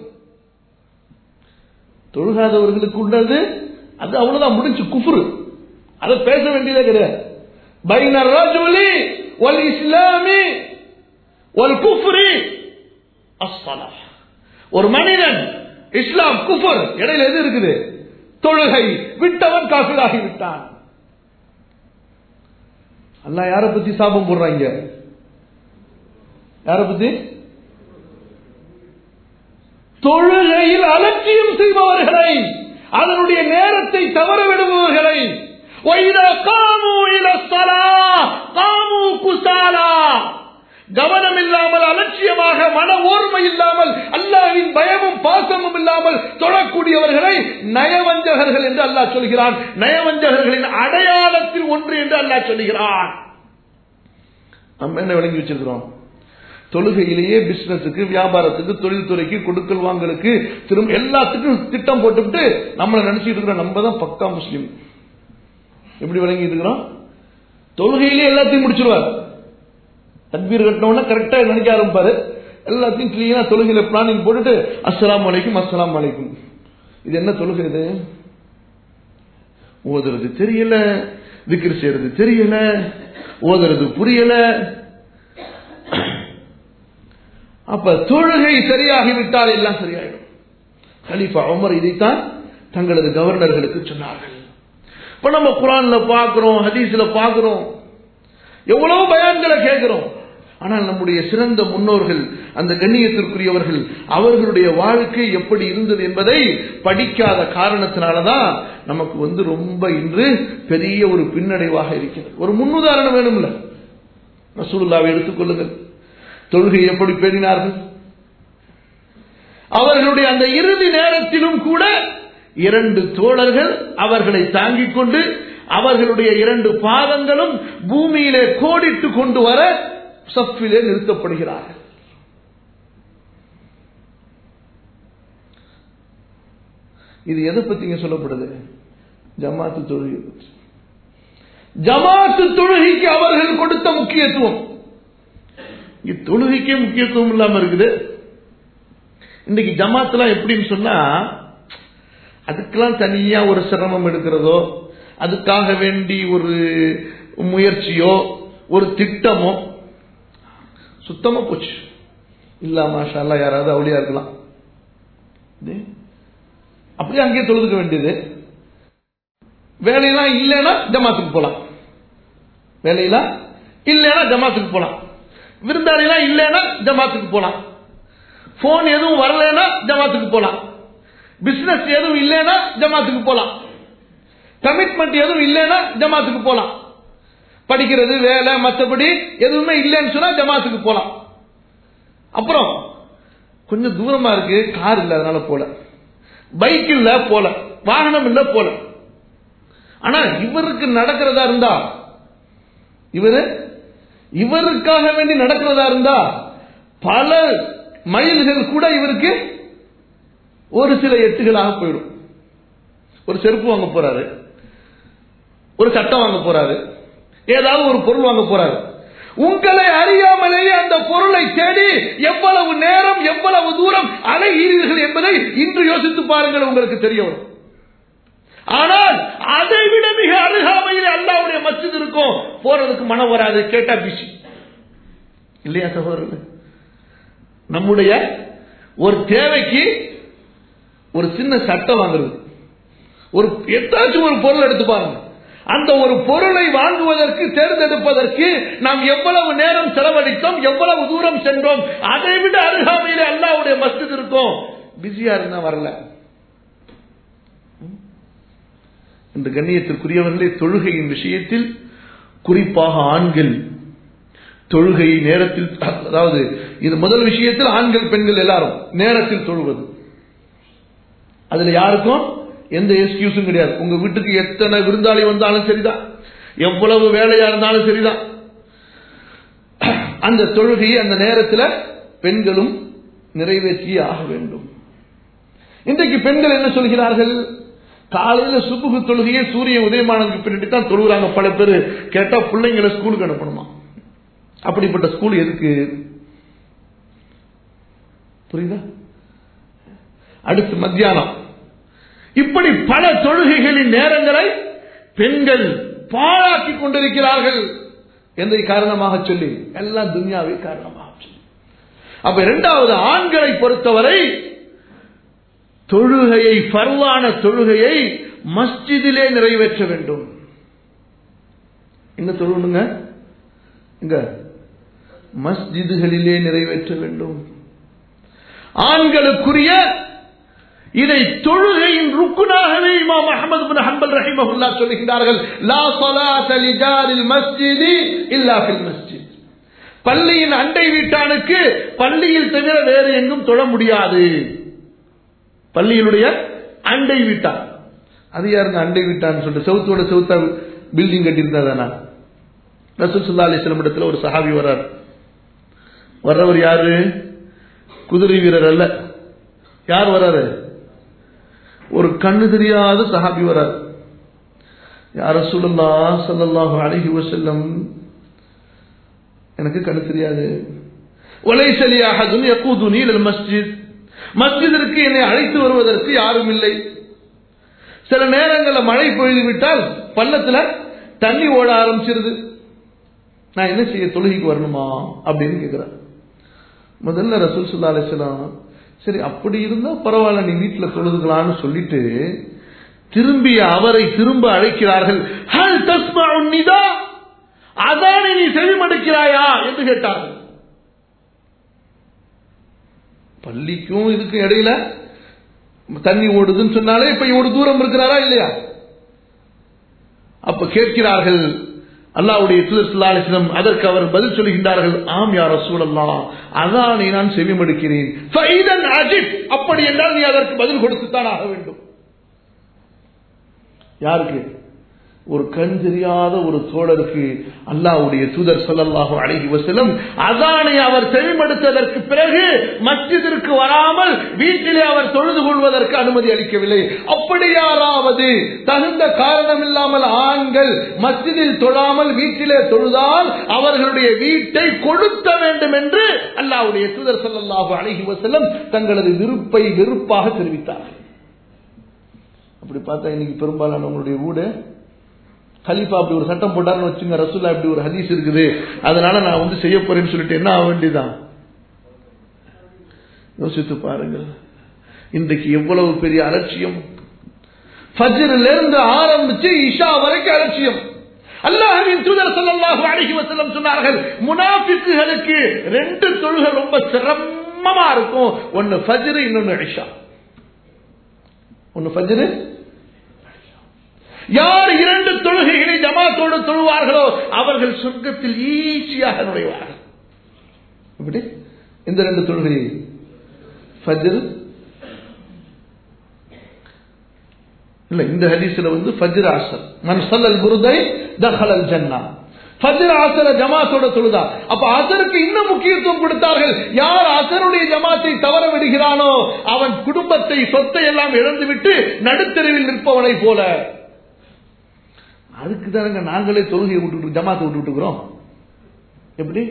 தொழுகாதவர்களுக்கு உள்ளது அது அவ்வளவுதான் முடிஞ்சு குஃபுரு அதை பேச வேண்டியதே கிடையாது பைன ரஜுலி வல் இஸ்லாமி வல் குஃப்ரி அஸ்ஸலா ஒரு மனிதன் இஸ்லாம் குஃபர் இடையில எது இருக்குது தொழுகை விட்டவன் காஃபிராகி விட்டான் அல்லா யார பத்தி சாபம் போடுறாங்க யார பத்தி தொழுகையில் அலட்சியம் செய்பவர்களை அதனுடைய நேரத்தை தவற விடுபவர்களை கவனம் இல்லாமல் அலட்சியமாக மன ஓர்மை இல்லாமல் அல்லாவின் பயமும் பாசமும் இல்லாமல் தொழக்கூடியவர்களை நயவஞ்சகர்கள் என்று அல்லாஹ் சொல்கிறான் நயவஞ்சகர்களின் அடையாளத்தில் ஒன்று என்று அல்லாஹ் சொல்கிறான் நம்ம என்ன விளங்கி வச்சிருக்கிறோம் தொழுகையிலேயே பிசினஸுக்கு வியாபாரத்துக்கு தொழில்துறைக்கு கொடுக்கல் வாங்கலுக்கு திரும்ப எல்லாத்துக்கும் திட்டம் போட்டுவிட்டு நம்மளை நினைச்சிட்டு இருக்கிறோம் நம்ம தான் பக்கா முஸ்லீம் எப்படி விளங்கிட்டு இருக்கிறோம் தொழுகையிலேயே எல்லாத்தையும் முடிச்சிருவார் தக்பீர் கட்டினோன்னா கரெக்டா நினைக்க ஆரம்பிப்பாரு எல்லாத்தையும் கிளீனா தொழுகையில பிளானிங் போட்டுட்டு அஸ்லாம் வலைக்கும் அஸ்லாம் வலைக்கும் இது என்ன தொழுகை இது ஓதுறது தெரியல திக்ர் செய்யறது தெரியல ஓதுறது புரியல அப்ப தொழுகை சரியாகிவிட்டால் எல்லாம் சரியாயிடும் கலீஃபா உமர் இதைத்தான் தங்களது கவர்னர்களுக்கு சொன்னார்கள் இப்ப நம்ம குரான்ல பாக்குறோம் ஹதீஸ்ல பாக்குறோம் எவ்வளவு பயான்களை கேட்கிறோம் ஆனால் நம்முடைய சிறந்த முன்னோர்கள் அந்த கண்ணியத்திற்குரியவர்கள் அவர்களுடைய வாழ்க்கை எப்படி இருந்தது என்பதை படிக்காத காரணத்தினாலதான் நமக்கு வந்து ரொம்ப இன்று பெரிய ஒரு பின்னடைவாக இருக்கிறது ஒரு முன்னுதாரணம் வேணும்ல ரசூலுல்லாவை எடுத்துக்கொள்ளுங்கள் தொழுகை எப்படி பேணினார்கள் அவர்களுடைய அந்த இறுதி நேரத்திலும் கூட இரண்டு தோழர்கள் அவர்களை தாங்கிக் கொண்டு அவர்களுடைய இரண்டு பாதங்களும் பூமியிலே கோடிட்டு கொண்டு வர சஃபிலே நிறுத்தப்படுகிறார்கள் இது எதை பத்திங்க சொல்லப்படுது ஜமாத்து தொழுகை பற்றி ஜமாத்து தொழுகைக்கு அவர்கள் கொடுத்த முக்கியத்துவம் இங்க தொழுகைக்கே முக்கியத்துவம் இல்லாம இருக்குது இன்னைக்கு ஜமாத்துலாம் எப்படின்னு சொன்னா அதுக்கெல்லாம் தனியா ஒரு சிரமம் எடுக்கிறதோ அதுக்காக வேண்டி ஒரு முயற்சியோ ஒரு திட்டமோ சுத்தமா போச்சு இல்ல மாஷா யாராவது அவளியா இருக்கலாம் அப்படியே அங்கேயே தொழுதுக்க வேண்டியது வேலையெல்லாம் இல்லைன்னா ஜமாத்துக்கு போலாம் வேலையெல்லாம் இல்லைன்னா ஜமாத்துக்கு போலாம் விருந்தாளிலாம் இல்லைன்னா ஜமாத்துக்கு போலாம் போன் எதுவும் வரலன்னா ஜமாத்துக்கு போலாம் பிசினஸ் எதுவும் இல்லைன்னா ஜமாத்துக்கு போலாம் கமிட்மெண்ட் எதுவும் இல்லைன்னா ஜமாத்துக்கு போலாம் படிக்கிறது வேலை மற்றபடி எதுவுமே இல்லைன்னு சொன்னா ஜமாத்துக்கு போலாம் அப்புறம் கொஞ்சம் தூரமா இருக்கு கார் இல்ல அதனால போல பைக் இல்ல போல வாகனம் இல்ல போல ஆனா இவருக்கு நடக்கிறதா இருந்தா இவரு இவருக்காக வேண்டி நடக்கிறதா இருந்தா பல மைல்கள் கூட இவருக்கு ஒரு சில எட்டுகளாக போயிடும் ஒரு செருப்பு வாங்க போறாரு ஒரு சட்டம் வாங்க போறாரு ஏதாவது ஒரு பொருள் வாங்க போறாரு உங்களை அறியாமலேயே அந்த பொருளை தேடி எவ்வளவு நேரம் எவ்வளவு தூரம் அலைகிறீர்கள் என்பதை இன்று யோசித்து பாருங்கள் உங்களுக்கு தெரிய வரும் ஆனால் அதை விட மிக அருகாமையில் அல்லாவுடைய மஸ்ஜித் இருக்கும் போறதுக்கு மனம் வராது கேட்டா பிசி இல்லையா சகோதரர்கள் நம்முடைய ஒரு தேவைக்கு ஒரு சின்ன சட்டை வாங்குறது ஒரு எத்தாச்சும் ஒரு பொருள் எடுத்து பாருங்க அந்த ஒரு பொருளை வாங்குவதற்கு தேர்ந்தெடுப்பதற்கு நாம் எவ்வளவு நேரம் செலவழித்தோம் எவ்வளவு தூரம் சென்றோம் அதை விட அருகாமையிலே அல்லாவுடைய மஸ்ஜித் இருக்கும் பிஸியா இருந்தா வரல இந்த கண்ணியத்திற்குரியவர்களே தொழுகையின் விஷயத்தில் குறிப்பாக ஆண்கள் தொழுகை நேரத்தில் அதாவது இது முதல் விஷயத்தில் ஆண்கள் பெண்கள் எல்லாரும் நேரத்தில் தொழுவது அதுல யாருக்கும் எந்த எக்ஸ்கியூஸும் கிடையாது உங்க வீட்டுக்கு எத்தனை விருந்தாளி வந்தாலும் சரிதான் எவ்வளவு வேலையா இருந்தாலும் சரிதான் அந்த தொழுகையை அந்த நேரத்தில் பெண்களும் நிறைவேற்றியே ஆக வேண்டும் இன்றைக்கு பெண்கள் என்ன சொல்கிறார்கள் காலையில சுபுகு தொழுகையே சூரியன் உதயமானதுக்கு பின்னாடி தான் தொழுகிறாங்க பல பேர் கேட்டா பிள்ளைங்களை ஸ்கூலுக்கு அனுப்பணுமா அப்படிப்பட்ட ஸ்கூல் எதுக்கு புரியுதா அடுத்து மத்தியானம் இப்படி பல தொழுகைகளின் நேரங்களை பெண்கள் பாழாக்கி கொண்டிருக்கிறார்கள் எதை காரணமாக சொல்லி எல்லாம் துன்யாவை காரணமாக சொல்லி அப்ப இரண்டாவது ஆண்களை பொறுத்தவரை தொழுகையை பரவான தொழுகையை மஸ்ஜிதிலே நிறைவேற்ற வேண்டும் என்ன தொழுணுங்க இங்க மஸ்ஜிதுகளிலே நிறைவேற்ற வேண்டும் ஆண்களுக்குரிய இதை தொழுகையின் ருக்குனாகவே இமாம் அஹமது பின் ஹம்பல் ரஹிமஹுல்லா சொல்லுகிறார்கள் லா ஸலாத லிஜாரில் மஸ்ஜிதி இல்லா ஃபில் மஸ்ஜித் பள்ளியின் அண்டை வீட்டானுக்கு பள்ளியில் தவிர வேறு எங்கும் தொழ முடியாது பள்ளியினுடைய அண்டை வீட்டான் அது யாருங்க அண்டை வீட்டான்னு சொல்லிட்டு செவுத்தோட செவுத்தா பில்டிங் கட்டியிருந்தா தானா ரசூல் சுல்லா அலிஸ்லம் இடத்துல ஒரு சஹாபி வர்றார் வர்றவர் யாரு குதிரை வீரர் அல்ல யார் வர்றாரு ஒரு கண்ணு தெரியாத சஹாபி வரார் யார சொல்லலா சல்லாஹு அழகி வசல்லம் எனக்கு கண்ணு தெரியாது ஒலைசலியாக யக்கூதுனி மஸ்ஜித் மஸ்ஜிதிற்கு என்னை அழைத்து வருவதற்கு யாரும் இல்லை சில நேரங்களில் மழை பொழுது விட்டால் பள்ளத்துல தண்ணி ஓட ஆரம்பிச்சிருது நான் என்ன செய்ய தொழுகைக்கு வரணுமா அப்படின்னு கேட்கிறேன் முதல்ல ரசூல் சுல்லா அலிஸ்லாம் சரி அப்படி இருந்தா பரவாயில்ல நீ வீட்டில் தொழுதுக்கலான்னு சொல்லிட்டு திரும்பி அவரை திரும்ப அழைக்கிறார்கள் ஹல் தஸ்மஉ நிதா அதானே நீ செவிமடுக்கிறாயா என்று கேட்டார்கள் பள்ளிக்கும் இதுக்கும் இடையில தண்ணி ஓடுதுன்னு சொன்னாலே இப்ப ஒரு தூரம் இருக்கிறாரா இல்லையா அப்ப கேட்கிறார்கள் அல்லாவுடைய தூதர் அதற்கு அவர் பதில் சொல்லுகின்றார்கள் ஆம் யார் ரசூலல்லா அதானை நான் செவிமடுக்கிறேன் அப்படி என்றால் நீ அதற்கு பதில் கொடுத்துத்தான் ஆக வேண்டும் யாருக்கு ஒரு கண் தெரியாத ஒரு தோழருக்கு அல்லாவுடைய தூதர் சொல்லல்லாஹு அழகி வசலம் அதானை அவர் செவிமடுத்ததற்கு பிறகு மஸ்ஜிதிற்கு வராமல் வீட்டிலே அவர் தொழுது கொள்வதற்கு அனுமதி அளிக்கவில்லை அப்படி யாராவது தகுந்த காரணம் இல்லாமல் ஆண்கள் மஸ்ஜிதில் தொழாமல் வீட்டிலே தொழுதால் அவர்களுடைய வீட்டை கொளுத்த வேண்டும் என்று அல்லாவுடைய தூதர் சொல்லல்லாஹு அழகி வசலம் தங்களது விருப்பை வெறுப்பாக தெரிவித்தார்கள் அப்படி பார்த்தா இன்னைக்கு பெரும்பாலானவங்களுடைய வீடு கலிஃபா அப்படி ஒரு சட்டம் போட்டார்னு வச்சுங்க ரசூல்லா இப்படி ஒரு ஹதீஸ் இருக்குது அதனால நான் வந்து செய்ய போறேன்னு சொல்லிட்டு என்ன ஆக வேண்டியதான் யோசித்து பாருங்கள் இன்றைக்கு எவ்வளவு பெரிய அலட்சியம் ஃபஜ்ரில் இருந்து ஆரம்பிச்சு இஷா வரைக்கும் அலட்சியம் அல்லாஹின் தூதர் ஸல்லல்லாஹு அலைஹி வஸல்லம் சொன்னார்கள் முனாஃபிக்குகளுக்கு ரெண்டு தொழுகை ரொம்ப சிரமமா இருக்கும் ஒன்னு ஃபஜ்ர் இன்னொன்னு இஷா ஒன்னு ஃபஜ்ர் யார் இரண்டு தொழுகைகளை ஜமாத்தோடு தொழுவார்களோ அவர்கள் சொர்க்கத்தில் ஈஸியாக நுழைவார்கள் எப்படி இந்த ரெண்டு தொழுகை ஃபஜ்ர் இல்ல இந்த ஹதீஸ்ல வந்து ஃபஜ்ர் ஆசர் மன் சல்லல் புருதை தஹலல் ஜன்னா ஃபஜ்ர் ஆசர ஜமாத்தோட தொழுதா அப்ப அசருக்கு இன்னும் முக்கியத்துவம் கொடுத்தார்கள் யார் அசருடைய ஜமாத்தை தவற விடுகிறானோ அவன் குடும்பத்தை சொத்தை எல்லாம் இழந்துவிட்டு நடுத்தெருவில் நிற்பவனை போல அதுக்கு தானங்க நாங்களே தொழுகையை விட்டு ஜமாத்தை விட்டு விட்டுக்கிறோம் எப்படி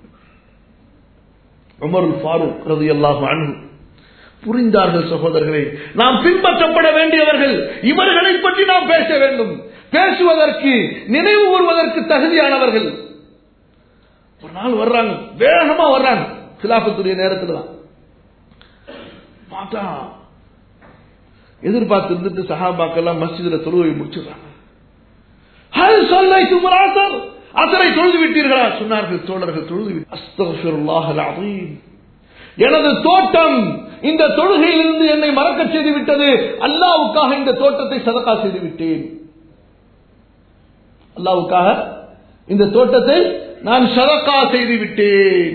உமருல் ஃபாரூக் ரது அல்லாஹ் புரிந்தார்கள் சகோதரர்களே நாம் பின்பற்றப்பட வேண்டியவர்கள் இவர்களை பற்றி நாம் பேச வேண்டும் பேசுவதற்கு நினைவு கூறுவதற்கு தகுதியானவர்கள் ஒரு நாள் வர்றாங்க வேகமா வர்றாங்க சிலாபத்துடைய நேரத்தில் தான் பார்த்தா எதிர்பார்த்து இருந்துட்டு சஹாபாக்கெல்லாம் மஸ்ஜிதுல தொழுவை முடிச்சிடுறாங்க ஹல் ஸல்லைத்தும் அல்-அஸர் அசரை தொழுது விட்டீர்களா சொன்னார்கள் தோழர்கள் தொழுது விட்டு அஸ்தக்ஃபிருல்லாஹ் அல்-அஸீம் எனது தோட்டம் இந்த தொழுகையிலிருந்து என்னை மறக்க செய்து விட்டது அல்லாவுக்காக இந்த தோட்டத்தை சதக்கா செய்து விட்டேன் அல்லாவுக்காக இந்த தோட்டத்தை நான் சதக்கா செய்து விட்டேன்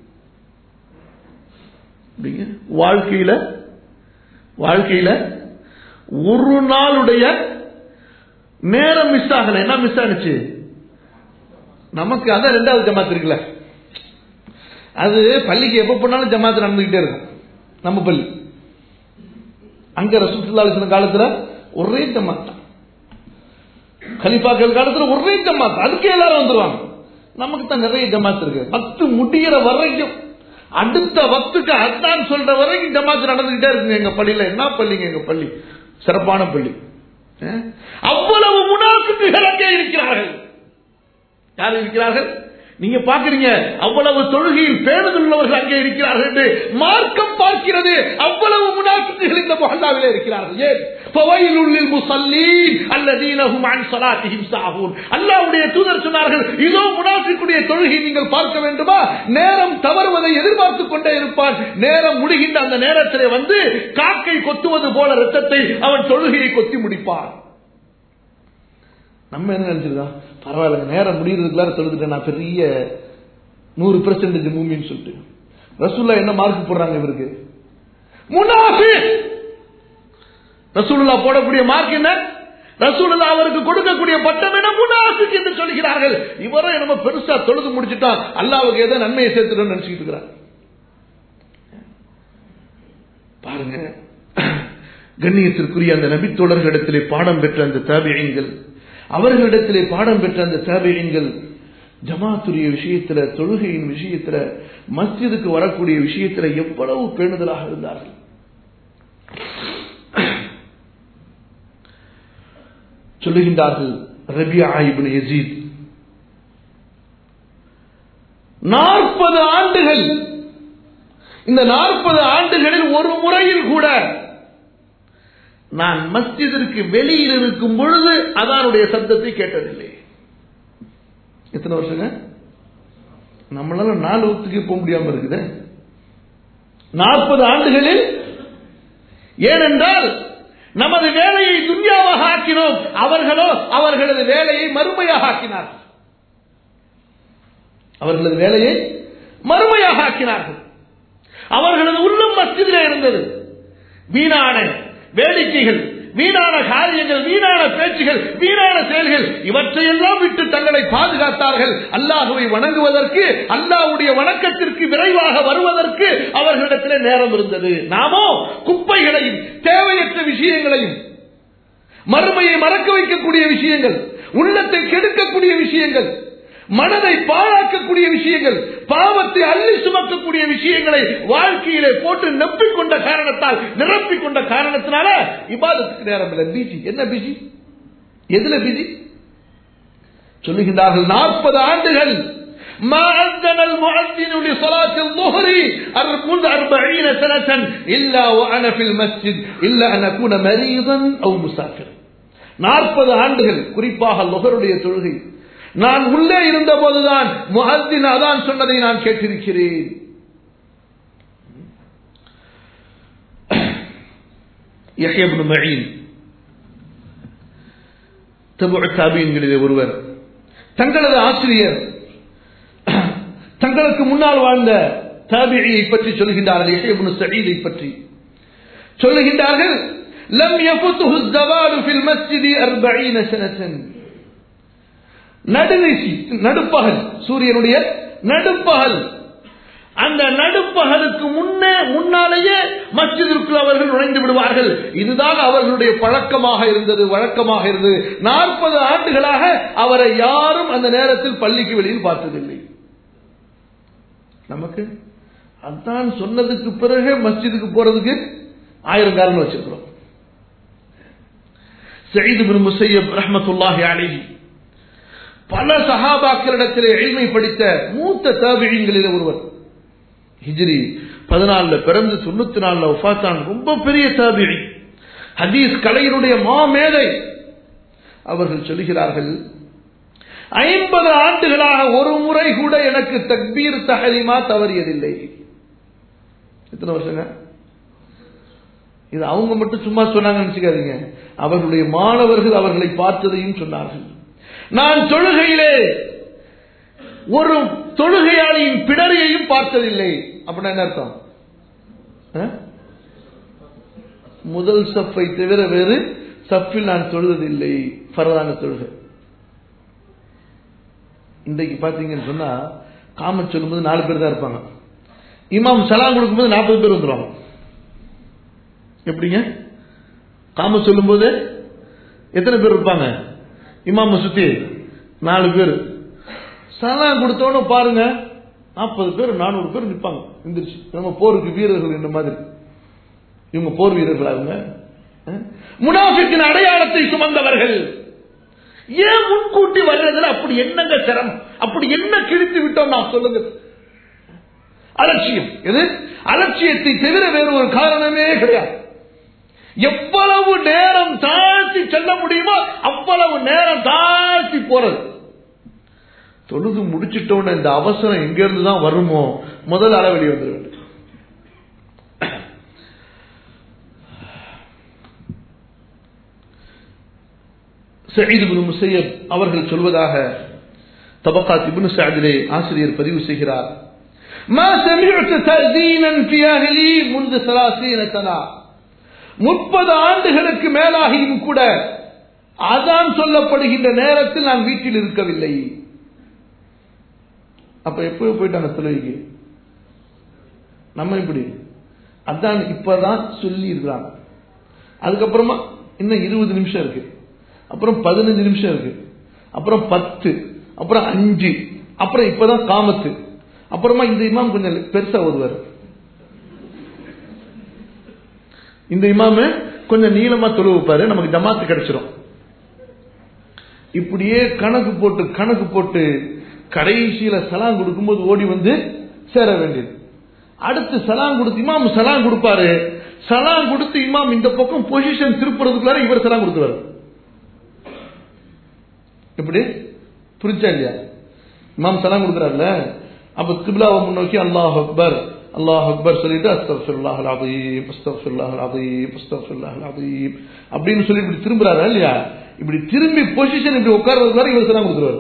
அப்படிங்க. வாழ்க்கையில வாழ்க்கையில ஒரு நாளுடைய நேரம் மிஸ் ஆகல என்ன மிஸ் ஆனுச்சு நமக்கு அதான் ரெண்டாவது ஜமாத் இருக்குல்ல அது பள்ளிக்கு எப்ப போனாலும் ஜமாத் நடந்துகிட்டே இருக்கும் நம்ம பள்ளி அங்க ரசூலுல்லாஹி காலத்துல ஒரே ஜமாத் தான் கலிஃபாக்கள் காலத்துல ஒரே ஜமாத் அதுக்கே எல்லாரும் வந்துருவாங்க நமக்கு தான் நிறைய ஜமாத் இருக்கு பத்து முடிகிற வரைக்கும் அடுத்த வக்துக்கு அதான் சொல்ற வரைக்கும் ஜமாத் நடந்துகிட்டே இருக்குங்க எங்க பள்ளியில என்ன பள்ளிங்க எங்க பள்ளி சிறப்பான பள்ளி அஹ்? அவ்வளவு முனாஃபிக்குகள் அங்கே இருக்கிறார்கள் யார் இருக்கிறார்கள் நீங்க பாக்குறீங்க அவ்வளவு தொழுகையில் பேணுதலுள்ளவர்கள் அங்கே இருக்கிறார்கள் என்று மார்க்கம் பார்க்கிறது அவ்வளவு முனாஃபிக்குகள் இந்த முஹல்லாவிலே இருக்கிறார்கள் ஏன் ஃபவைலுல் முஸல்லீன் அல்லதீன ஹும் அன் ஸலாத்திஹிம் சாஹூன் அல்லாஹ்வுடைய தூதர் சொன்னார்கள் இதோ முனாஃபிக்குடைய தொழுகை நீங்கள் பார்க்க வேண்டுமா நேரம் தவறுவதை எதிர்பார்த்துக் கொண்டே இருப்பான் நேரம் முடிகின்ற அந்த நேரத்திலே வந்து காக்கை கொத்துவது போல ரத்தத்தை அவன் தொழுகையை கொத்தி முடிப்பான் நம்ம என்ன நினைச்சிருக்கோம் பரவாயில்ல நேரம் முடியறதுக்குள்ளார தொழுதுட்டேன் நான் பெரிய நூறு பெர்சன்டேஜ் மூமின்னு சொல்லிட்டு ரசூல்லா என்ன மார்க் போடுறாங்க இவருக்கு முனாஃபி ரசூலுல்லா போடக்கூடிய மார்க் என்ன ரசூலுல்லா அவருக்கு கொடுக்கக்கூடிய பட்டம் என்ன முனாஃபிக் என்று சொல்கிறார்கள் இவரும் நம்ம பெருசா தொழுது முடிச்சுட்டான் அல்லாவுக்கு ஏதோ நன்மையை சேர்த்துட்டோம்னு நினைச்சுக்கிட்டு இருக்கிறார் பாருங்க கண்ணியத்திற்குரிய அந்த நபித்தோழர்களிடத்திலே பாடம் பெற்ற அந்த தாபியங்கள் அவர்களிடத்திலே பாடம் பெற்ற அந்த தாபியங்கள் ஜமாத்துடைய விஷயத்துல தொழுகையின் விஷயத்துல மஸ்ஜிதுக்கு வரக்கூடிய விஷயத்துல எவ்வளவு பேணுதலாக இருந்தார்கள் சொல்லுகின்றார்கள் ரபியா இப்னு யசீத் நாற்பது ஆண்டுகள் இந்த நாற்பது ஆண்டுகளில் ஒரு முறையில் கூட நான் மஸ்ஜிதிற்கு வெளியில் இருக்கும் பொழுது அதானுடைய சப்தத்தை கேட்டதில்லை எத்தனை வருஷங்க நம்மளால நாலு வகுத்துக்கு போக முடியாம இருக்குது நாற்பது ஆண்டுகளில் ஏனென்றால் நமது வேலையை துன்யாவாக ஆக்கினோம் அவர்களோ அவர்களது வேலையை மறுமையாக ஆக்கினார்கள் அவர்களது வேலையை மறுமையாக ஆக்கினார்கள் அவர்களது உள்ளம் மஸ்ஜிதிலே இருந்தது வீணான வேடிக்கைகள் வீணான காரியங்கள் வீணான பேச்சுகள் வீணான செயல்கள் இவற்றையெல்லாம் விட்டு தங்களை பாதுகாத்தார்கள் அல்லாஹுவை வணங்குவதற்கு அல்லாஹ்வுடைய வணக்கத்திற்கு விரைவாக வருவதற்கு அவர்களிடத்திலே நேரம் இருந்தது நாமோ குப்பைகளையும் தேவையற்ற விஷயங்களையும் மறுமையை மறக்க வைக்கக்கூடிய விஷயங்கள் உள்ளத்தை கெடுக்கக்கூடிய விஷயங்கள் மனதை பாழாக்கக்கூடிய விஷயங்கள் பாவத்தை அள்ளி சுமக்கக்கூடிய விஷயங்களை வாழ்க்கையிலே போட்டு நம்பிக்கொண்ட காரணத்தால் நிரப்பிக் கொண்ட காரணத்தினால இபாதத்துக்கு நேரம் இல்லை பிஜி என்ன பிஜி எதுல பிஜி சொல்லுகின்றார்கள் நாற்பது ஆண்டுகள் ما أذن المؤذن لصلاة الظهر منذ أربعين سنة إلا وأنا في المسجد إلا أن أكون مريضا أو مسافرا நாற்பது ஆண்டுகள் குறிப்பாக லொகருடைய தொழுகை நான் உள்ளே இருந்த போதுதான் முஹத்தின் அதான் சொன்னதை நான் கேட்டிருக்கிறேன் யஹ்யப்னு மஈன் தபுஅ தாபீன்களிலே ஒருவர் தங்களது ஆசிரியர் தங்களுக்கு முன்னால் வாழ்ந்த தாபியை பற்றி சொல்கின்றார்கள் யஹ்யப்னு சஈதை பற்றி சொல்லுகின்றார்கள் لم يفته الزوال في المسجد أربعين سنة நடுநிசி நடுப்பகல் சூரியனுடைய நடுப்பகல் அந்த நடுப்பகலுக்கு முன்னே முன்னாலேயே மஸ்ஜிதிற்குள் அவர்கள் நுழைந்து விடுவார்கள் இதுதான் அவர்களுடைய பழக்கமாக இருந்தது வழக்கமாக இருந்தது நாற்பது ஆண்டுகளாக அவரை யாரும் அந்த நேரத்தில் பள்ளிக்கு வெளியில் பார்த்ததில்லை நமக்கு அதான் சொன்னதுக்கு பிறகு மஸ்ஜிதுக்கு போறதுக்கு ஆயிரம் காரணம் வச்சிருக்கிறோம் சயீது பின் முசையப் ரஹமத்துல்லாஹி அலைஹி பல சஹாபாக்களிடத்திலே எளிமை படித்த மூத்த தாபிழிகளில் ஒருவர் ஹிஜ்ரி பதினாலுல பிறந்து தொண்ணூத்தி நாலுல உஃபாத்தான் ரொம்ப பெரிய தாபிழி ஹதீஸ் கலையினுடைய மாமேதை அவர்கள் சொல்கிறார்கள் ஐம்பது ஆண்டுகளாக ஒரு முறை கூட எனக்கு தக்பீர் தஹலிமா தவறியதில்லை எத்தனை வருஷங்க இது அவங்க மட்டும் சும்மா சொன்னாங்கன்னு நினைச்சுக்காதீங்க அவர்களுடைய மாணவர்கள் அவர்களை பார்த்ததையும் சொன்னார்கள் நான் தொழுகையிலே ஒரு தொழுகையாளியின் பிடரியையும் பார்த்ததில்லை அப்படின்னா என்ன அர்த்தம் ஆ? முதல் சப்பை தவிர வேறு சப்பில் நான் தொழுவதில்லை பரதான தொழுகை இன்றைக்கு பார்த்தீங்கன்னு சொன்னா காம சொல்லும்போது நாலு பேர் தான் இருப்பாங்க இமாம் சலாம் கொடுக்கும்போது நாற்பது பேர் வந்துருவாங்க எப்படிங்க காம சொல்லும்போது எத்தனை பேர் இருப்பாங்க இமாம சுத்தி நாலு பேர் சலாம் கொடுத்தோன்னு பாருங்க நாற்பது பேர் நானூறு பேர் நிற்பாங்க எந்திரிச்சு நம்ம போருக்கு வீரர்கள் இந்த மாதிரி இவங்க போர் வீரர்கள் அவங்க முனாஃபிக்கின் அடையாளத்தை சுமந்தவர்கள் ஏன் முன்கூட்டி வர்றதுல அப்படி என்னங்க சிரமம் அப்படி என்ன கிழித்து விட்டோம் நான் சொல்லுங்க அலட்சியம் எது அலட்சியத்தை தவிர வேறு ஒரு காரணமே கிடையாது எவ்வளவு நேரம் தாழ்த்தி செல்ல முடியுமோ அவ்வளவு நேரம் தாழ்த்தி போறது தொழுது முடிச்சிட்டோன்னு இந்த அவசரம் எங்க இருந்து தான் வருமோ முதல் அளவெளி வந்துட வேண்டும் சயீத் இப்னு முசையப் அவர்கள் சொல்வதாக தபகாத் இப்னு சஅதிலே ஆசிரியர் பதிவு செய்கிறார் ما سمعت تأذينا في أهلي منذ ثلاثين سنة முப்பது ஆண்டுகளுக்கு மேலாகியும் கூட அதான் சொல்லப்படுகின்ற நேரத்தில் நான் வீட்டில் இருக்கவில்லை அப்ப எப்போ போயிட்டாங்க தொழுகைக்கு நம்ம இப்படி அதான் இப்பதான் சொல்லி இருக்கிறாங்க அதுக்கப்புறமா இன்னும் இருபது நிமிஷம் இருக்கு அப்புறம் பதினஞ்சு நிமிஷம் இருக்கு அப்புறம் பத்து அப்புறம் அஞ்சு அப்புறம் இப்பதான் காமத்து அப்புறமா இந்த இமாம் கொஞ்சம் பெருசா ஓதுவார் இந்த இமாம கொஞ்சம் நீளமா தொழு வைப்பாரு நமக்கு ஜமாத்து கிடைச்சிரும் இப்படியே கணக்கு போட்டு கணக்கு போட்டு கடைசியில சலாம் கொடுக்கும்போது ஓடி வந்து சேர வேண்டியது அடுத்து சலாம் கொடுத்து இமாம் சலாம் கொடுப்பாரு சலாம் கொடுத்து இமாம் இந்த பக்கம் பொசிஷன் திருப்புறதுக்குள்ளார இவர் சலாம் கொடுத்துருவாரு எப்படி புரிச்சா இல்லையா இமாம் சலாம் கொடுக்குறாருல அப்ப கிப்லாவை முன்னோக்கி அல்லாஹ் அக்பர் அல்லாஹ் அக்பர் சொல்லிட்டு அஸ்தஃபிருல்லாஹ் அலீம் அஸ்தஃபிருல்லாஹ் அலீம் அஸ்தஃபிருல்லாஹ் அலீம் அப்படின்னு சொல்லி இப்படி திரும்புறாரு இல்லையா இப்படி திரும்பி பொசிஷன் இப்படி உட்கார்றதுக்கு வரை இவர் சலாம் கொடுத்துருவாரு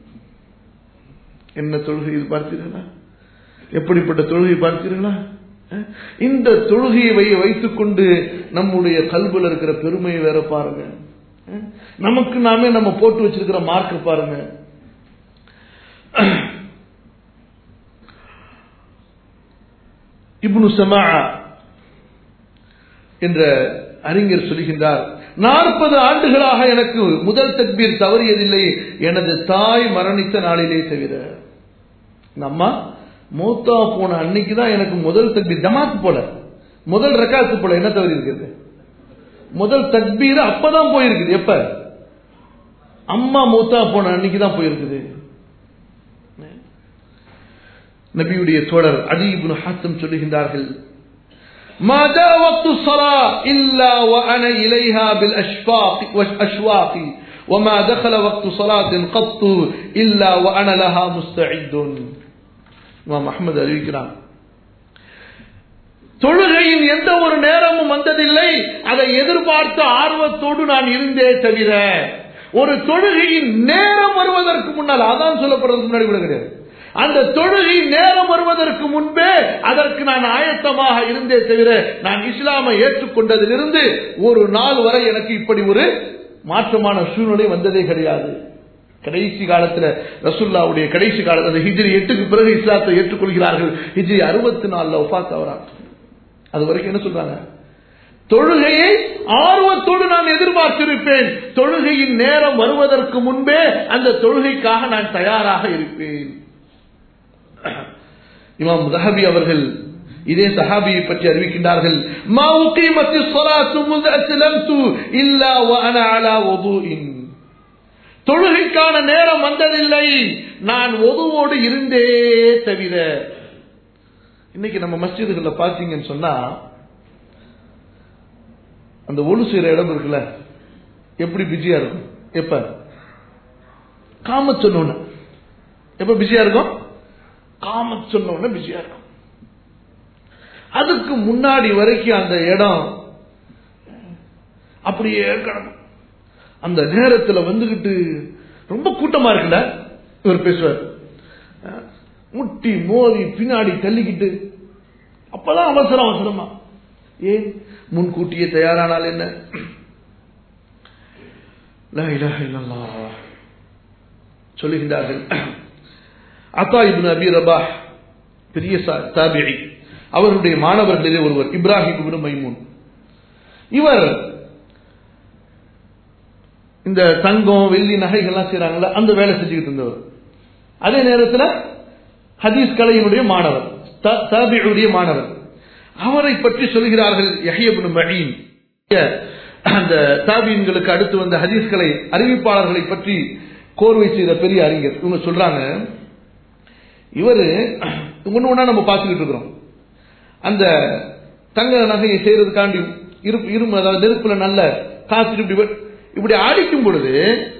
என்ன தொழுகை இது பார்த்தீர்களா எப்படிப்பட்ட தொழுகை பார்த்தீர்களா இந்த தொழுகையை வை வைத்துக் கொண்டு நம்முடைய கல்வியில் இருக்கிற பெருமையை வேற பாருங்க நமக்கு நாமே நம்ம போட்டு வச்சிருக்கிற மார்க் பாருங்க இப்னு சமா என்ற அறிஞர் சொல்கின்றார் நாற்பது ஆண்டுகளாக எனக்கு முதல் தக்பீர் தவறியதில்லை எனது தாய் மரணித்த நாளிலே தவிர அம்மா மூத்தா போன அன்னைக்கு தான் எனக்கு முதல் தக்பீர் ஜமாத்து போல முதல் ரக்காத்து போல என்ன தவறி இருக்கிறது முதல் தக்பீர் அப்பதான் போயிருக்குது எப்ப அம்மா மூத்தா போன அன்னைக்கு தான் போயிருக்குது நபியுடைய தோழர் அடிபுன் ஹாத்தம் சொல்லுகின்றார்கள் ما جاء وقت الصلاة إلا وأنا إليها بالأشفاق والأشواق وما دخل وقت صلاة قط إلا وأنا لها مستعد இமாம் அஹமது அறிவிக்கிறான் தொழுகையின் எந்த ஒரு நேரமும் வந்ததில்லை அதை எதிர்பார்த்த ஆர்வத்தோடு நான் இருந்தே தவிர ஒரு தொழுகையின் நேரம் வருவதற்கு முன்னால் அதான் சொல்லப்படுறதுக்கு முன்னாடி கூட கிடையாது அந்த தொழுகை நேரம் வருவதற்கு முன்பே அதற்கு நான் ஆயத்தமாக இருந்தே தவிர நான் இஸ்லாமை ஏற்றுக்கொண்டதிலிருந்து ஒரு நாள் வரை எனக்கு இப்படி ஒரு மாற்றமான சூழ்நிலை வந்ததே கிடையாது கடைசி காலத்துல ரசுல்லாவுடைய கடைசி காலத்துல ஹிஜ்ரி எட்டுக்கு பிறகு இஸ்லாத்தை ஏற்றுக்கொள்கிறார்கள் ஹிஜ்ரி அறுபத்தி நாலுல ஒஃபாத் அவராங்க அது வரைக்கும் என்ன சொல்றாங்க தொழுகையை ஆர்வத்தோடு நான் எதிர்பார்த்திருப்பேன் தொழுகையின் நேரம் வருவதற்கு முன்பே அந்த தொழுகைக்காக நான் தயாராக இருப்பேன் இமாம் தஹபி அவர்கள் இதே சஹாபியை பற்றி அறிவிக்கின்றார்கள் மா உகீமத்தி ஸலாத்து முத அஸ்லம்து இல்லா வ அனா அலா வுதுஇன் தொழுகைக்கான நேரம் வந்ததில்லை நான் ஒதுவோடு இருந்தே தவிர இன்னைக்கு நம்ம மஸ்ஜிதுகளில் பார்த்தீங்கன்னு சொன்னா அந்த ஒழு செய்யற இடம் இருக்குல்ல எப்படி பிஸியா இருக்கும் எப்ப காம சொன்ன எப்ப பிஸியா இருக்கும் காம சொன்ன பிஸியா இருக்கும் அதுக்கு முன்னாடி வரைக்கும் அந்த இடம் அப்படியே கிடக்கும் அந்த நேரத்தில் வந்துகிட்டு ரொம்ப கூட்டமா இருக்குல்ல இவர் பேசுவார் முட்டி மோதி பின்னாடி தள்ளிக்கிட்டு அப்பதான் அவசரம் அவசரமா ஏன் முன்கூட்டியே தயாரானால் என்ன சொல்லுகின்றார்கள் அத்தா இப்னு அபி ரபா பெரிய தாபிரி அவருடைய மாணவர்களிலே ஒருவர் இப்ராஹிம் இப்னு மைமூன் இவர் இந்த தங்கம் வெள்ளி நகைகள்லாம் செய்யறாங்கல்ல அந்த வேலை செஞ்சுக்கிட்டு இருந்தவர் அதே நேரத்தில் ஹதீஸ் கலையினுடைய மாணவர் தாபியுடைய மாணவர் அவரை பற்றி சொல்கிறார்கள் யஹியபுன் மஹீன் அந்த தாபியன்களுக்கு அடுத்து வந்த ஹதீஸ் கலை அறிவிப்பாளர்களை பற்றி கோர்வை செய்த பெரிய அறிஞர் இவங்க சொல்றாங்க இவரு ஒன்று ஒன்றா நம்ம பார்த்துக்கிட்டு இருக்கிறோம் அந்த தங்க நகையை செய்யறதுக்காண்டி இரும்பு அதாவது நெருப்புல நல்ல காசு இப்படி இப்படி அடிக்கும் பொழுது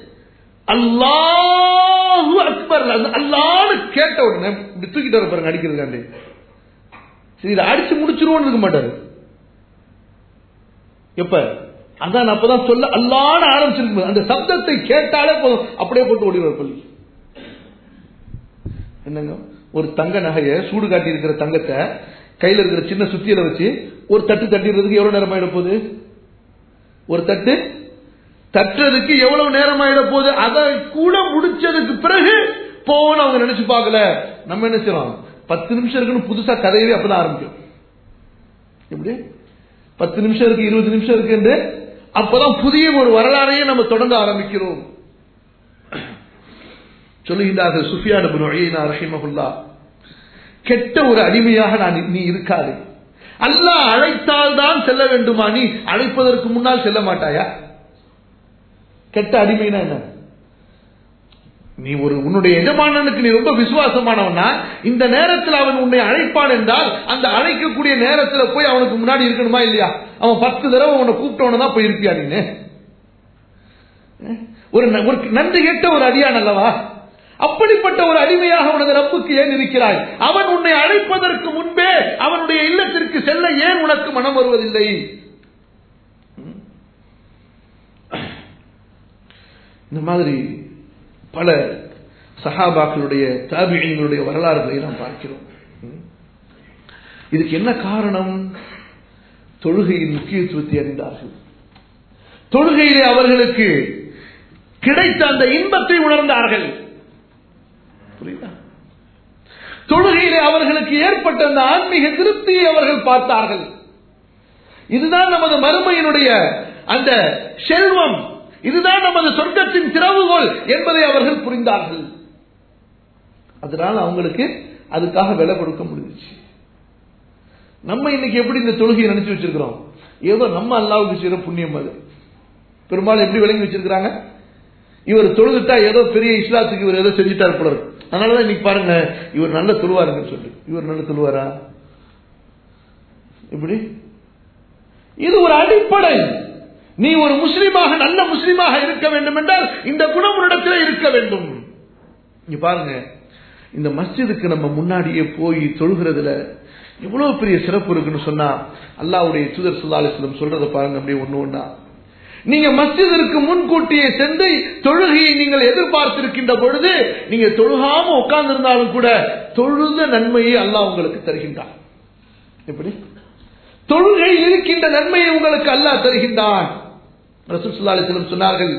அல்லாஹு அக்பர் அல்லான்னு கேட்ட உடனே இப்படி தூக்கிட்டு வர பாருங்க அடிக்கிறதுக்காண்டி சரி இதை அடிச்சு முடிச்சிருவோம்னு இருக்க மாட்டாரு எப்ப அதான் அப்பதான் சொல்ல அல்லான்னு ஆரம்பிச்சிருக்கும் அந்த சப்தத்தை கேட்டாலே போதும் அப்படியே போட்டு ஓடிடுவார் பள்ளி என்னங்க ஒரு தங்க நகையை சூடு காட்டி இருக்கிற தங்கத்தை கையில இருக்கிற சின்ன சுத்தியில வச்சு ஒரு தட்டு தட்டிடுறதுக்கு எவ்வளவு நேரம் ஆயிட போகுது ஒரு தட்டு தட்டுறதுக்கு எவ்வளவு நேரம் ஆயிட போகுது அதை கூட முடிச்சதுக்கு பிறகு போகணும் அவங்க நினைச்சு பார்க்கல நம்ம என்ன செய்யறோம் பத்து நிமிஷம் இருக்குன்னு புதுசா கதையவே அப்பதான் ஆரம்பிக்கும் எப்படி பத்து நிமிஷம் இருக்கு இருபது நிமிஷம் இருக்கு அப்பதான் புதிய ஒரு வரலாறையே நம்ம தொடங்க ஆரம்பிக்கிறோம் சொல்லுகின்றார்கள் சுஃபியான் ரஹிமகுல்லா கெட்ட ஒரு அடிமையாக நான் நீ இருக்காது அல்லாஹ் அழைத்தால் தான் செல்ல வேண்டுமா நீ அழைப்பதற்கு முன்னால் செல்ல மாட்டாயா கெட்ட அடிமைனா என்ன நீ ஒரு உன்னுடைய எஜமானனுக்கு நீ ரொம்ப விசுவாசமானவனா இந்த நேரத்தில் அவன் உன்னை அழைப்பான் என்றால் அந்த அழைக்கக்கூடிய நேரத்தில் போய் அவனுக்கு முன்னாடி இருக்கணுமா இல்லையா அவன் பத்து தடவை உன்னை கூப்பிட்டவன தான் போய் இருப்பியா நீ ஒரு ஒரு நன்றி கெட்ட ஒரு அடியான் அல்லவா அப்படிப்பட்ட ஒரு அடிமையாக உனது ரப்புக்கு ஏன் இருக்கிறாய் அவன் உன்னை அழைப்பதற்கு முன்பே அவனுடைய இல்லத்திற்கு செல்ல ஏன் உனக்கு மனம் வருவதில்லை இந்த மாதிரி பல சஹாபாக்களுடைய தாபியங்களுடைய வரலாறுகளை நாம் பார்க்கிறோம் இதுக்கு என்ன காரணம் தொழுகையின் முக்கியத்துவத்தை அறிந்தார்கள் தொழுகையிலே அவர்களுக்கு கிடைத்த அந்த இன்பத்தை உணர்ந்தார்கள் புரியுதா தொழுகையிலே அவர்களுக்கு ஏற்பட்ட அந்த ஆன்மீக திருப்தியை அவர்கள் பார்த்தார்கள் இதுதான் நமது மறுமையினுடைய அந்த செல்வம் இதுதான் நமது சொர்க்கத்தின் திறவுகோல் என்பதை அவர்கள் புரிந்தார்கள் அதனால அவங்களுக்கு அதுக்காக விலை கொடுக்க முடிஞ்சிச்சு நம்ம இன்னைக்கு எப்படி இந்த தொழுகையை நினைச்சு வச்சிருக்கிறோம் ஏதோ நம்ம அல்லாவுக்கு செய்யற புண்ணியம் அது பெரும்பாலும் எப்படி விளங்கி வச்சிருக்கிறாங்க இவர் தொழுதுட்டா ஏதோ பெரிய இஸ்லாத்துக்கு இவர் ஏதோ செஞ்சுட்டார் போல அதனாலதான் இன்னைக்கு பாருங்க இவர் நல்ல தொழுவாருங்கன்னு சொல்லி இவர் நல்ல தொழுவாரா இப்படி இது ஒரு அடிப்படை நீ ஒரு முஸ்லீமாக நல்ல முஸ்லீமாக இருக்க வேண்டும் என்றால் இந்த குணம் உன்னிடத்தில் இருக்க வேண்டும் இங்க பாருங்க இந்த மஸ்ஜிதுக்கு நம்ம முன்னாடியே போய் தொழுகிறதுல எவ்வளவு பெரிய சிறப்பு இருக்குன்னு சொன்னா அல்லாவுடைய தூதர் சுல்லாலிஸ்லம் சொல்றத பாருங்க அப்படியே ஒண்ணு ஒண்ணா நீங்க மஸ்ஜிதிற்கு முன்கூட்டியே சென்று தொழுகையை நீங்கள் எதிர்பார்த்திருக்கின்ற பொழுது நீங்க தொழுகாம உட்கார்ந்து இருந்தாலும் கூட தொழுத நன்மையை அல்லாஹ் உங்களுக்கு தருகின்றான் எப்படி தொழுகையில் இருக்கின்ற நன்மையை உங்களுக்கு அல்லாஹ் தருகின்றான் சொன்னார்கள்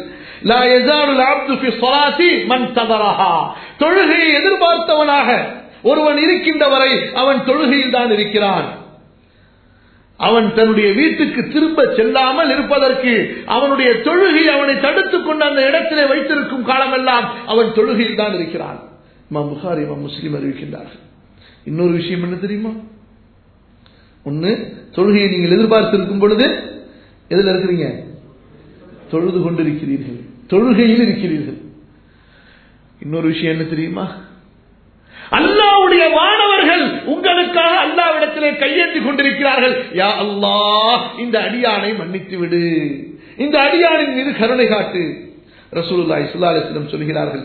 தொழுகையை எதிர்பார்த்தவனாக ஒருவன் இருக்கின்ற வரை அவன் தொழுகையில் தான் இருக்கிறான் அவன் தன்னுடைய வீட்டுக்கு திரும்ப செல்லாமல் இருப்பதற்கு அவனுடைய தொழுகை அவனை தடுத்துக் கொண்டு அந்த இடத்திலே வைத்திருக்கும் காலமெல்லாம் அவன் தொழுகையில் தான் இருக்கிறான் புகாரி முஸ்லீம் அறிவிக்கின்றார்கள் இன்னொரு விஷயம் என்ன தெரியுமா ஒன்னு தொழுகையை நீங்கள் எதிர்பார்த்திருக்கும் பொழுது எதுல இருக்கிறீங்க தொழுது கொண்டிருக்கிறீர்கள் தொழுகையில் இருக்கிறீர்கள் இன்னொரு விஷயம் என்ன தெரியுமா அல்லாவுடைய மாணவர்கள் உங்களுக்காக அல்லாவிடத்திலே கையேந்தி கொண்டிருக்கிறார்கள் யா அல்லாஹ் இந்த அடியானை மன்னித்து விடு இந்த அடியானின் மீது கருணை காட்டு ரசூலுல்லாஹி ஸல்லல்லாஹு அலைஹி வஸல்லம் சொல்கிறார்கள்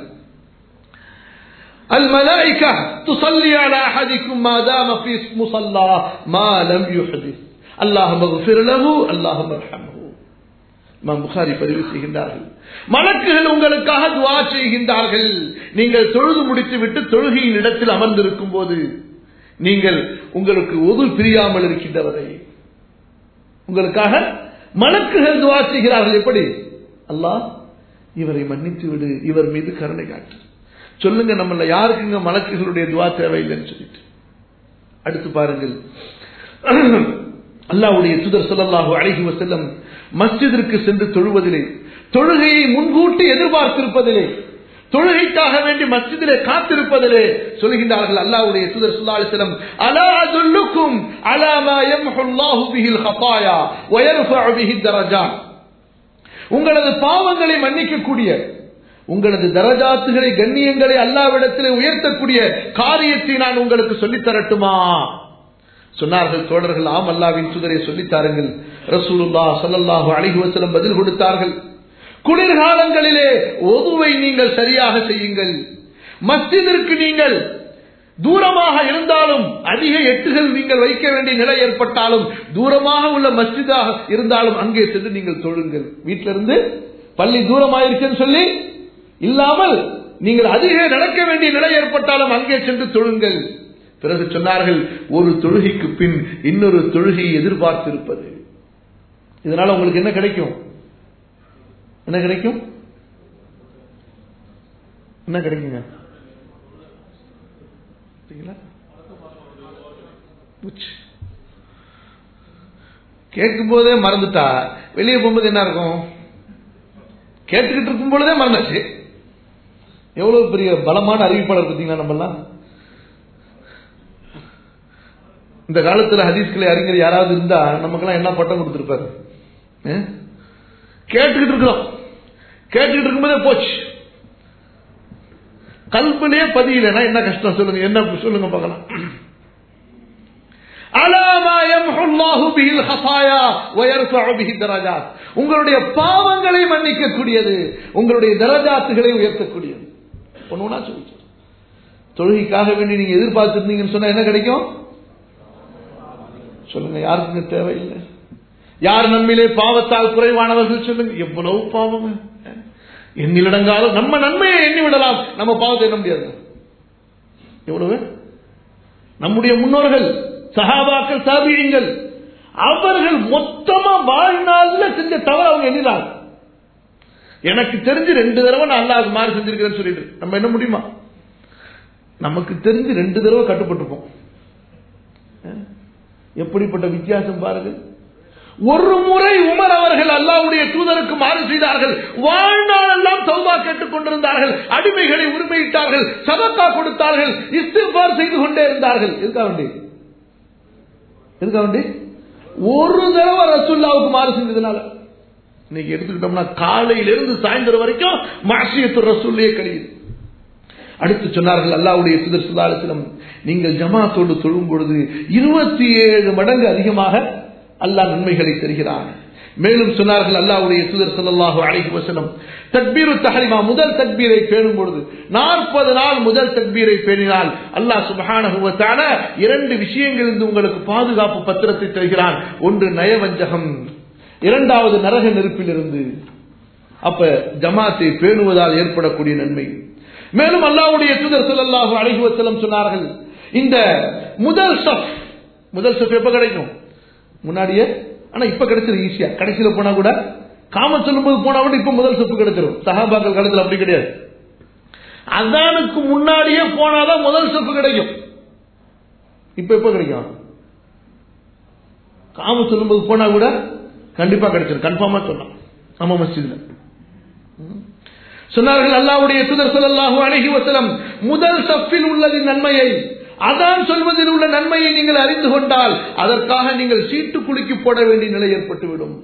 الملائكة تصلي على أحدكم ما دام في مصلى ما لم يحدث اللهم اغفر له اللهم ارحمه இமாம் புகாரி பதிவு செய்கின்றார்கள் மலக்குகள் உங்களுக்காக துவா செய்கின்றார்கள் நீங்கள் தொழுது முடித்து விட்டு தொழுகையின் இடத்தில் அமர்ந்திருக்கும் போது நீங்கள் உங்களுக்கு ஒது பிரியாமல் இருக்கின்றவரை உங்களுக்காக மலக்குகள் துவா செய்கிறார்கள் எப்படி அல்லாஹ் இவரை மன்னித்து விடு இவர் மீது கருணை காட்டு சொல்லுங்க நம்மள யாருக்குங்க மலக்குகளுடைய துவா தேவையில்லைன்னு சொல்லிட்டு அடுத்து பாருங்கள் அல்லாவுடைய சுதர் சொல்லல்லாஹு அழகி வசல்லம் மஸ்ஜிதிற்கு சென்று தொழுவதிலே தொழுகையை முன்கூட்டி எதிர்பார்த்திருப்பதிலே தொழுகைக்காக வேண்டி மஸ்ஜிதிலே காத்திருப்பதிலே சொல்கின்றார்கள் அல்லாவுடைய சுதர் சுல்லாலிசலம் அலா அதுல்லுக்கும் அலாமா யம்ஹுல்லாஹு பிஹில் ஹதாயா வயர்ஃபஉ பிஹி தரஜாத் உங்களது பாவங்களை மன்னிக்கக்கூடிய உங்களது தரஜாத்துகளை கண்ணியங்களை அல்லாவிடத்திலே உயர்த்தக்கூடிய காரியத்தை நான் உங்களுக்கு சொல்லித் தரட்டுமா சொன்னார்கள் தோழர்கள் ஆம் அல்லாவின் சுதரை சொல்லித்தாருங்கள் ரசூலுல்லா சல்லல்லாஹு அலைஹி வஸல்லம் பதில் கொடுத்தார்கள் குளிர்காலங்களிலே ஒதுவை நீங்கள் சரியாக செய்யுங்கள் மஸ்ஜிதிற்கு நீங்கள் தூரமாக இருந்தாலும் அதிக எட்டுகள் நீங்கள் வைக்க வேண்டிய நிலை ஏற்பட்டாலும் தூரமாக உள்ள மஸ்ஜிதாக இருந்தாலும் அங்கே சென்று நீங்கள் தொழுங்கள் வீட்டிலிருந்து பள்ளி தூரமாயிருச்சுன்னு சொல்லி இல்லாமல் நீங்கள் அதிக நடக்க வேண்டிய நிலை ஏற்பட்டாலும் அங்கே சென்று தொழுங்கள் பிறகு சொன்னார்கள் ஒரு தொழுகைக்கு பின் இன்னொரு தொழுகையை எதிர்பார்த்திருப்பது இதனால உங்களுக்கு என்ன கிடைக்கும் என்ன கிடைக்கும் என்ன கிடைக்குங்க கேட்கும் போதே மறந்துட்டா வெளியே போகும்போது என்ன இருக்கும் கேட்டுக்கிட்டு இருக்கும் பொழுதே மறந்துச்சு எவ்வளவு பெரிய பலமான அறிவிப்பாளர் பார்த்தீங்களா நம்மலாம் இந்த காலத்துல ஹதீஸ்களை அறிஞர் யாராவது இருந்தா நமக்கெல்லாம் என்ன பட்டம் கொடுத்திருப்பாரு கேட்டுக்கிட்டு இருக்கிறோம் கேட்டுக்கிட்டு இருக்கும்போதே போச்சு கல்பனையே பதியலனா என்ன கஷ்டம் சொல்லுங்க என்ன சொல்லுங்க பார்க்கலாம் உங்களுடைய பாவங்களை மன்னிக்கக்கூடியது உங்களுடைய தரஜாத்துகளை உயர்த்தக்கூடியது ஒண்ணுனா சொல்லி தொழுகைக்காக வேண்டி நீங்க எதிர்பார்த்திருந்தீங்கன்னு சொன்னா என்ன கிடைக்கும் சொல்லுங்க யாருக்குங்க தேவையில்லை யார் நம்மிலே பாவத்தால் குறைவானவர்கள் சொல்லுங்க எவ்வளவு பாவம் எண்ணிலடங்காலும் நம்ம நன்மையை எண்ணி விடலாம் நம்ம பாவத்தை எண்ண முடியாது எவ்வளவு நம்முடைய முன்னோர்கள் சகாபாக்கள் சாபியங்கள் அவர்கள் மொத்தமா வாழ்நாள்ல செஞ்ச தவறு அவங்க எண்ணினாங்க எனக்கு தெரிஞ்சு ரெண்டு தடவை நான் அல்லாஹ் மாறி செஞ்சிருக்கிறேன்னு சொல்லிட்டு நம்ம என்ன முடியுமா நமக்கு தெரிஞ்சு ரெண்டு தடவை கட்டுப்பட்டுப்போம் எப்படிப்பட்ட வித்தியாசம் பாருங்கள் ஒரு முறை உமர் அவர்கள் அல்லாவுடைய தூதருக்கு மாறு செய்தார்கள் வாழ்நாளெல்லாம் சௌபா கேட்டுக் கொண்டிருந்தார்கள் அடிமைகளை உரிமையிட்டார்கள் சதக்கா கொடுத்தார்கள் இஸ்திஃபார் செய்து கொண்டே இருந்தார்கள் இருக்கா வேண்டி இருக்கா வேண்டி ஒரு தடவை ரசுல்லாவுக்கு மாறு செஞ்சதுனால இன்னைக்கு எடுத்துக்கிட்டோம்னா காலையிலிருந்து சாயந்தரம் வரைக்கும் மாசியத்து ரசூல்லையே கழியுது அடுத்து சொன்னார்கள் அல்லாவுடைய சுதர் சுதாலத்தினம் நீங்கள் ஜமாத்தோடு தொழும் பொழுது இருபத்தி ஏழு மடங்கு அதிகமாக அல்லாஹ் நன்மைகளை தருகிறான் மேலும் சொன்னார்கள் அல்லாவுடைய சுதர் சல்லாஹு அழைக்கு வசனம் தக்பீரு தஹரிமா முதல் தக்பீரை பேணும் பொழுது நாற்பது நாள் முதல் தக்பீரை பேணினால் அல்லாஹ் சுபஹான இரண்டு விஷயங்களிலிருந்து உங்களுக்கு பாதுகாப்பு பத்திரத்தை தருகிறான் ஒன்று நயவஞ்சகம் இரண்டாவது நரக நெருப்பிலிருந்து அப்ப ஜமாத்தை பேணுவதால் ஏற்படக்கூடிய நன்மை மேலும் அல்லாவுடைய தூதர் சொல்லல்லாஹு அழகுவத்தலம் சொன்னார்கள் இந்த முதல் சப் முதல் சப் எப்ப கிடைக்கும் முன்னாடியே ஆனா இப்ப கிடைச்சது ஈஸியா கடைசியில போனா கூட காம சொல்லும்போது போனா கூட இப்ப முதல் சப்பு கிடைச்சிடும் சகாபாக்கள் காலத்தில் அப்படி கிடையாது அதானுக்கு முன்னாடியே போனாதான் முதல் சப்பு கிடைக்கும் இப்ப எப்ப கிடைக்கும் காம சொல்லும்போது போனா கூட கண்டிப்பா கிடைச்சிடும் கன்ஃபார்மா சொன்னான் நம்ம மஸ்ஜித்ல சொன்னார்கள் அல்லாவுடைய துதர் சொல்லல்லாஹு அழகி வசலம் முதல் சப்பில் உள்ளது நன்மையை அதான் சொல்வதில் உள்ள நன்மையை நீங்கள் அறிந்து கொண்டால் அதற்காக நீங்கள் சீட்டு குலுக்கி போட வேண்டிய நிலை ஏற்பட்டுவிடும்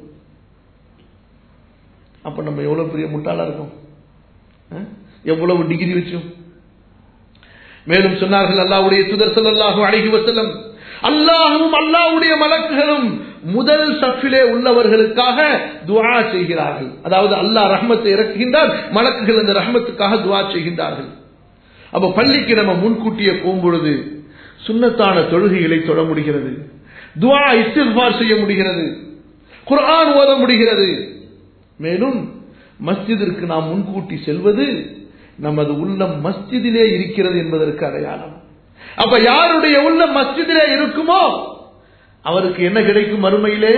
அப்ப நம்ம எவ்வளவு பெரிய முட்டாளா இருக்கும் எவ்வளவு டிகிரி வச்சோம் மேலும் சொன்னார்கள் அல்லாஹ்வுடைய தூதர் ஸல்லல்லாஹு அலைஹி வஸல்லம் அல்லாஹ்வும் அல்லாஹ்வுடைய மலக்குகளும் முதல் சஃபிலே உள்ளவர்களுக்காக துஆ செய்கிறார்கள் அதாவது அல்லாஹ் ரஹ்மத்தை இறக்குகின்றார் மலக்குகள் அந்த ரஹ்மத்துக்காக துஆ செய்கின்றார்கள் அப்ப பள்ளிக்கு நம்ம முன்கூட்டியே போகும்பொழுது சுன்னத்தான தொழுகைகளை தொட முடிகிறது துஆ இஸ்திஃபார் செய்ய முடிகிறது குர்ஆன் ஓத முடிகிறது மேலும் மஸ்ஜிதிற்கு நாம் முன்கூட்டி செல்வது நமது உள்ளம் மஸ்ஜிதிலே இருக்கிறது என்பதற்கு அடையாளம் அப்ப யாருடைய உள்ளம் மஸ்ஜிதிலே இருக்குமோ அவருக்கு என்ன கிடைக்கும் மறுமையிலே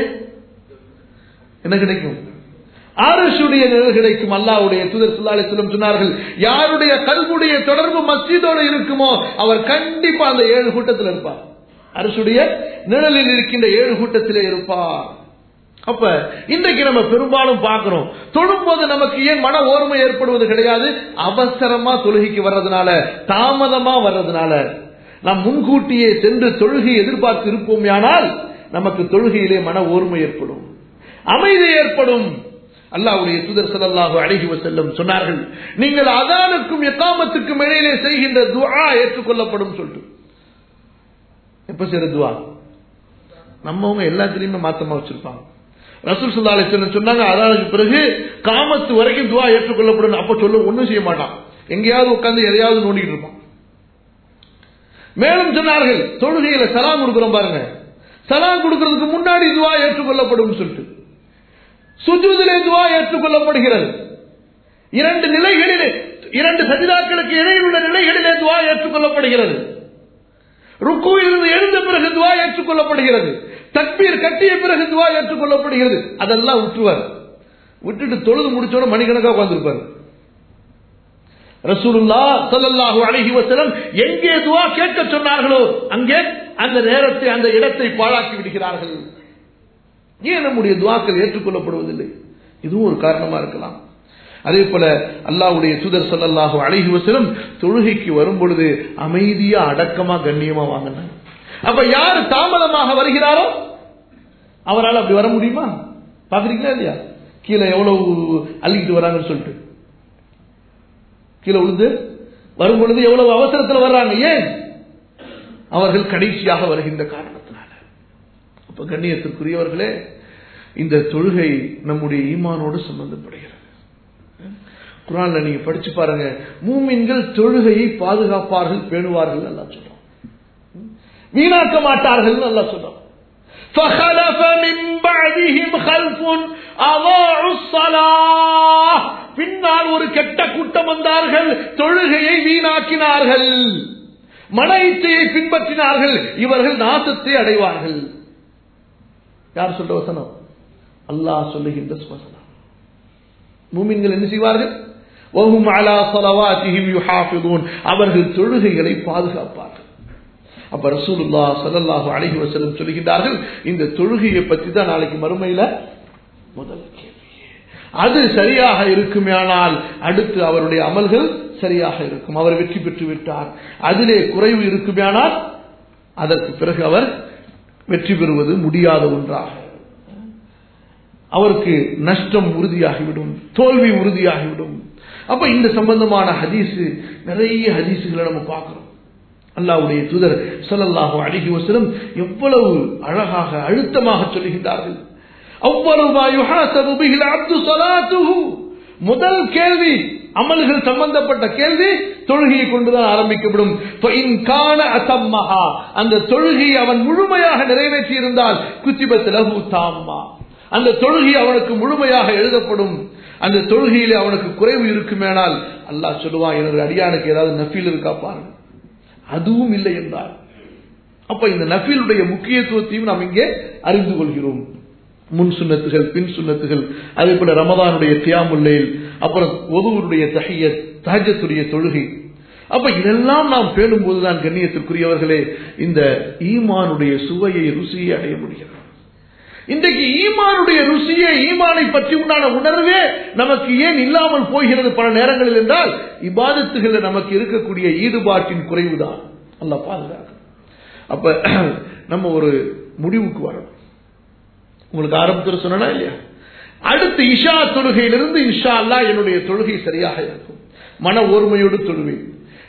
என்ன கிடைக்கும் ஆரசுடைய நிழல் கிடைக்கும் அல்லாவுடைய தூதர் சுல்லாலை சொல்லும் சொன்னார்கள் யாருடைய கல்வுடைய தொடர்பு மஸ்ஜிதோடு இருக்குமோ அவர் கண்டிப்பா அந்த ஏழு கூட்டத்தில் இருப்பார் அரசுடைய நிழலில் இருக்கின்ற ஏழு கூட்டத்திலே இருப்பார் அப்ப இன்றைக்கு நம்ம பெரும்பாலும் பார்க்கிறோம் தொழும்போது நமக்கு ஏன் மன ஓர்மை ஏற்படுவது கிடையாது அவசரமா தொழுகைக்கு வர்றதுனால தாமதமா வர்றதுனால நாம் முன்கூட்டியே சென்று தொழுகை எதிர்பார்த்து இருப்போம் ஆனால் நமக்கு தொழுகையிலே மன ஓர்மை ஏற்படும் அமைதி ஏற்படும் அல்லாவுடைய தூதர் ஸல்லல்லாஹு அலைஹி வஸல்லம் சொன்னார்கள் நீங்கள் அதானுக்கும் எக்காமத்துக்கும் இடையிலே செய்கின்ற துஆ ஏற்றுக்கொள்ளப்படும் சொல்லிட்டு எப்ப செய்யற துஆ நம்மவங்க எல்லாத்துலயுமே மாத்தமா வச்சிருப்பாங்க ரசூல் ஸல்லல்லாஹு அலைஹி வஸல்லம் சொன்னாங்க அதானுக்கு பிறகு காமத்து வரைக்கும் துஆ ஏற்றுக்கொள்ளப்படும் அப்ப சொல்ல ஒண்ணும் செய்ய மாட்டான் எங்கேயாவது உட்கார்ந்து எதையாவது நோண்டிட்டு இருப்பான் மேலும் சொன்னார்கள் தொழுகையில சலாம் கொடுக்கிறோம் பாருங்க சலாம் கொடுக்கிறதுக்கு முன்னாடி துவா ஏற்றுக்கொள்ளப்படும் சொல்லிட்டு சுஜூதிலே துவா ஏற்றுக்கொள்ளப்படுகிறது இரண்டு நிலைகளிலே இரண்டு சஜிதாக்களுக்கு இடையில் உள்ள நிலைகளிலே துவா ஏற்றுக்கொள்ளப்படுகிறது ருக்குவிலிருந்து எழுந்த பிறகு துவா ஏற்றுக்கொள்ளப்படுகிறது தக்பீர் கட்டிய பிறகு துவா ஏற்றுக்கொள்ளப்படுகிறது அதெல்லாம் விட்டுருவார் விட்டுட்டு தொழுது முடிச்சோட மணிக்கணக்காக உட்கார்ந்துருப்பார் ரசூலுல்லா ஸல்லல்லாஹு அலைஹி வஸல்லம் எங்கே துஆ கேட்க சொன்னார்களோ அங்கே அந்த நேரத்தை அந்த இடத்தை பாழாக்கி விடுகிறார்கள் ஏன் நம்முடைய துவாக்கள் ஏற்றுக்கொள்ளப்படுவதில்லை இதுவும் ஒரு காரணமா இருக்கலாம் அதே போல அல்லாஹ்வுடைய தூதர் ஸல்லல்லாஹு அலைஹி வஸல்லம் தொழுகைக்கு வரும் பொழுது அமைதியா அடக்கமா கண்ணியமா வாங்கினாங்க அப்ப யார் தாமதமாக வருகிறாரோ அவரால் அப்படி வர முடியுமா பாக்குறீங்களா இல்லையா கீழே எவ்வளவு அள்ளிக்கிட்டு வராங்கன்னு சொல்லிட்டு கீழே விழுந்து வரும் பொழுது எவ்வளவு அவசரத்தில் வர்றாங்க ஏன் அவர்கள் கடைசியாக வருகின்ற காரணத்தினால அப்ப கண்ணியத்திற்குரியவர்களே இந்த தொழுகை நம்முடைய ஈமானோடு சம்பந்தப்படுகிறது குரான்ல நீங்க படிச்சு பாருங்க மூமின்கள் தொழுகையை பாதுகாப்பார்கள் பேணுவார்கள் நல்லா சொல்றோம் வீணாக்க மாட்டார்கள் நல்லா சொல்றோம் فخلف من بعدهم خلف أضاعوا الصلاة பின்னால் ஒரு கெட்ட கூட்டம் வந்தார்கள் தொழுகையை வீணாக்கினார்கள் மன இச்சையை பின்பற்றினார்கள் இவர்கள் நாசத்தை அடைவார்கள் யார் சொல்ற வசனம் அல்லாஹ் சொல்லுகின்ற வசனம் மூமின்கள் என்ன செய்வார்கள் وهم على صلواتهم يحافظون அவர்கள் தொழுகைகளை பாதுகாப்பார்கள் அப்ப ரசூலுல்லா ஸல்லல்லாஹு அலைஹி வஸல்லம் சொல்லுகின்றார்கள் இந்த தொழுகையை பத்தி தான் நாளைக்கு மறுமையில முதல் கேள்வி அது சரியாக இருக்குமேயானால் அடுத்து அவருடைய அமல்கள் சரியாக இருக்கும் அவர் வெற்றி பெற்று விட்டார் அதிலே குறைவு இருக்குமேயானால் அதற்கு பிறகு அவர் வெற்றி பெறுவது முடியாத ஒன்றாக அவருக்கு நஷ்டம் உறுதியாகிவிடும் தோல்வி உறுதியாகிவிடும் அப்ப இந்த சம்பந்தமான ஹதீஸ் நிறைய ஹதீஸுகளை நம்ம பார்க்கிறோம் அல்லாவுடைய தூதர் சொல்லல்லாஹு அழகி வசலம் எவ்வளவு அழகாக அழுத்தமாக சொல்லுகின்றார்கள் முதல் கேள்வி அமல்கள் சம்பந்தப்பட்ட கேள்வி தொழுகையை கொண்டுதான் ஆரம்பிக்கப்படும் அந்த தொழுகையை அவன் முழுமையாக நிறைவேற்றி இருந்தால் குத்திபத் தாம்மா அந்த தொழுகை அவனுக்கு முழுமையாக எழுதப்படும் அந்த தொழுகையிலே அவனுக்கு குறைவு இருக்குமேனால் அல்லாஹ் சொல்லுவான் எனது அடியானுக்கு ஏதாவது நஃபீல் இருக்கா பாருங்க அதுவும் இல்லை என்றார் அப்ப இந்த நஃபீலுடைய முக்கியத்துவத்தையும் நாம் இங்கே அறிந்து கொள்கிறோம் முன் சுண்ணத்துகள் பின் சுண்ணத்துகள் அதே போல ரமதானுடைய தியாமுல்லையில் அப்புறம் ஒதுவருடைய தகைய தகஜத்துடைய தொழுகை அப்ப இதெல்லாம் நாம் பேணும் போதுதான் கண்ணியத்திற்குரியவர்களே இந்த ஈமானுடைய சுவையை ருசியை அடைய முடிகிறது இன்றைக்கு ஈமானுடைய ருசியை ஈமானை பற்றி உண்டான உணர்வே நமக்கு ஏன் இல்லாமல் போகிறது பல நேரங்களில் என்றால் இபாதத்துகள் நமக்கு இருக்கக்கூடிய ஈடுபாட்டின் குறைவுதான் அல்ல பாதுகாக்க அப்ப நம்ம ஒரு முடிவுக்கு வரணும் உங்களுக்கு ஆரம்பத்தில் சொன்னா இல்லையா அடுத்து இஷா தொழுகையிலிருந்து இஷா அல்லா என்னுடைய தொழுகை சரியாக இருக்கும் மன ஓர்மையோடு தொழுவேன்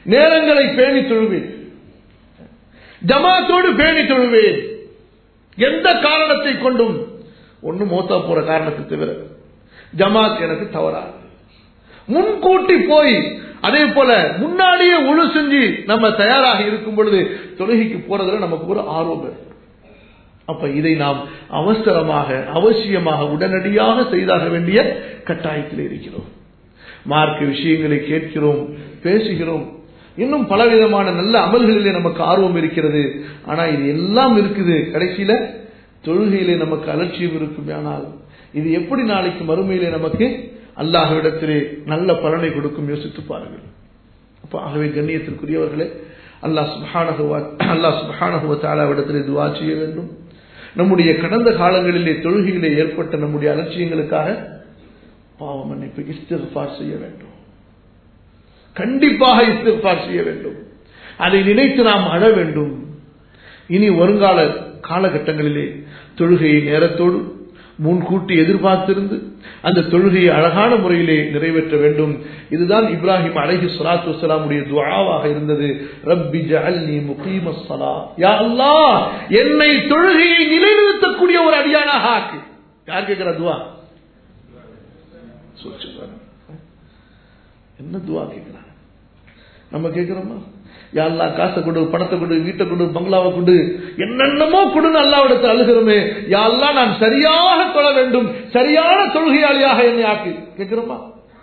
நேரங்களை பேணி தொழுவேன் ஜமாத்தோடு பேணி தொழுவேன் எந்த காரணத்தை கொண்டும் ஒண்ணு மோத்தா போற காரணத்தை தவிர ஜமாத் எனக்கு தவறாது முன்கூட்டி போய் அதே போல முன்னாடியே உழு செஞ்சு நம்ம தயாராக இருக்கும் பொழுது தொழுகைக்கு போறதுல நமக்கு ஒரு ஆர்வம் இருக்கு. அப்ப இதை நாம் அவசரமாக அவசியமாக உடனடியாக செய்தாக வேண்டிய கட்டாயத்தில் இருக்கிறோம் மார்க்க விஷயங்களை கேட்கிறோம் பேசுகிறோம் இன்னும் பலவிதமான நல்ல அமல்களிலே நமக்கு ஆர்வம் இருக்கிறது ஆனா இது எல்லாம் இருக்குது கடைசியில தொழுகையிலே நமக்கு அலட்சியம் இருக்குமே ஆனால் இது எப்படி நாளைக்கு மறுமையிலே நமக்கு அல்லாஹ்விடத்திலே நல்ல பலனை கொடுக்கும் யோசித்து பாருங்கள் அப்ப ஆகவே கண்ணியத்திற்குரியவர்களே அல்லாஹ் சுபஹானஹுவா அல்லாஹ் சுபஹானஹுவ தாலாவிடத்திலே துவா செய்ய வேண்டும் நம்முடைய கடந்த காலங்களிலே தொழுகையிலே ஏற்பட்ட நம்முடைய அலட்சியங்களுக்காக பாவ மன்னிப்பு இஸ்திஃபார் செய்ய வேண்டும் கண்டிப்பாக இஸ்திஃபார் செய்ய வேண்டும் அதை நினைத்து நாம் அழ வேண்டும் இனி வருங்கால காலகட்டங்களிலே தொழுகையை நேரத்தோடு முன்கூட்டி எதிர்பார்த்திருந்து அந்த தொழுகையை அழகான முறையிலே நிறைவேற்ற வேண்டும் இதுதான் இப்ராஹிம் அலைஹி ஸலாத்து வஸலாமுடைய துஆவாக இருந்தது ரப்பி ஜஅல்னி முகீமஸ் ஸலா யா அல்லாஹ் என்னை தொழுகையை நிலைநிறுத்தக்கூடிய ஒரு அடியானாக ஆக்கு யார் கேட்கிற துஆ சொல்லுங்க பாருங்க. என்ன துஆ கேட்கிறாங்க நம்ம கேட்கிறோமா யா அல்லாஹ் காசை கொடு பணத்தை கொடு வீட்டை கொடு பங்களாவை கொடு என்னென்னமோ கொடுன்னு அல்லாவிடத்தில் அழுகிறோமே யா அல்லாஹ் நான் சரியாக தொழ வேண்டும் சரியான தொழுகையாளியாக என்னை ஆக்கு கேட்கிறோமா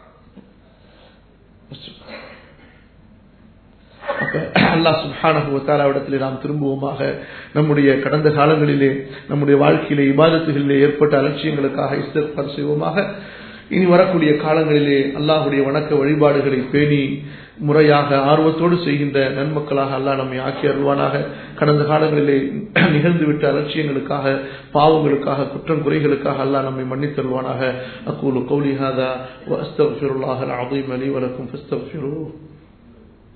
அப்ப அல்லாஹ் சுப்ஹானஹு வ தஆலாவிடத்திலே நாம் திரும்புவோமாக நம்முடைய கடந்த காலங்களிலே நம்முடைய வாழ்க்கையிலே இபாதத்துகளிலே ஏற்பட்ட அலட்சியங்களுக்காக இஸ்திக்பார் செய்வோமாக இனி வரக்கூடிய காலங்களிலே அல்லாஹுடைய வணக்க வழிபாடுகளை பேணி முறையாக ஆர்வத்தோடு செய்கின்ற நன்மக்களாக அல்லாஹ் நம்மை ஆக்கி அருள்வானாக கடந்த காலங்களிலே நிகழ்ந்துவிட்ட அலட்சியங்களுக்காக பாவங்களுக்காக குற்றம் குறைகளுக்காக அல்லாஹ் நம்மை மன்னித்தருள்வானாக அக்கூலு கௌலி ஹாதா வஸ்தக்ஃபிருல்லாஹல் அஸீம் லி வலக்கும் ஃபஸ்தக்ஃபிருஹு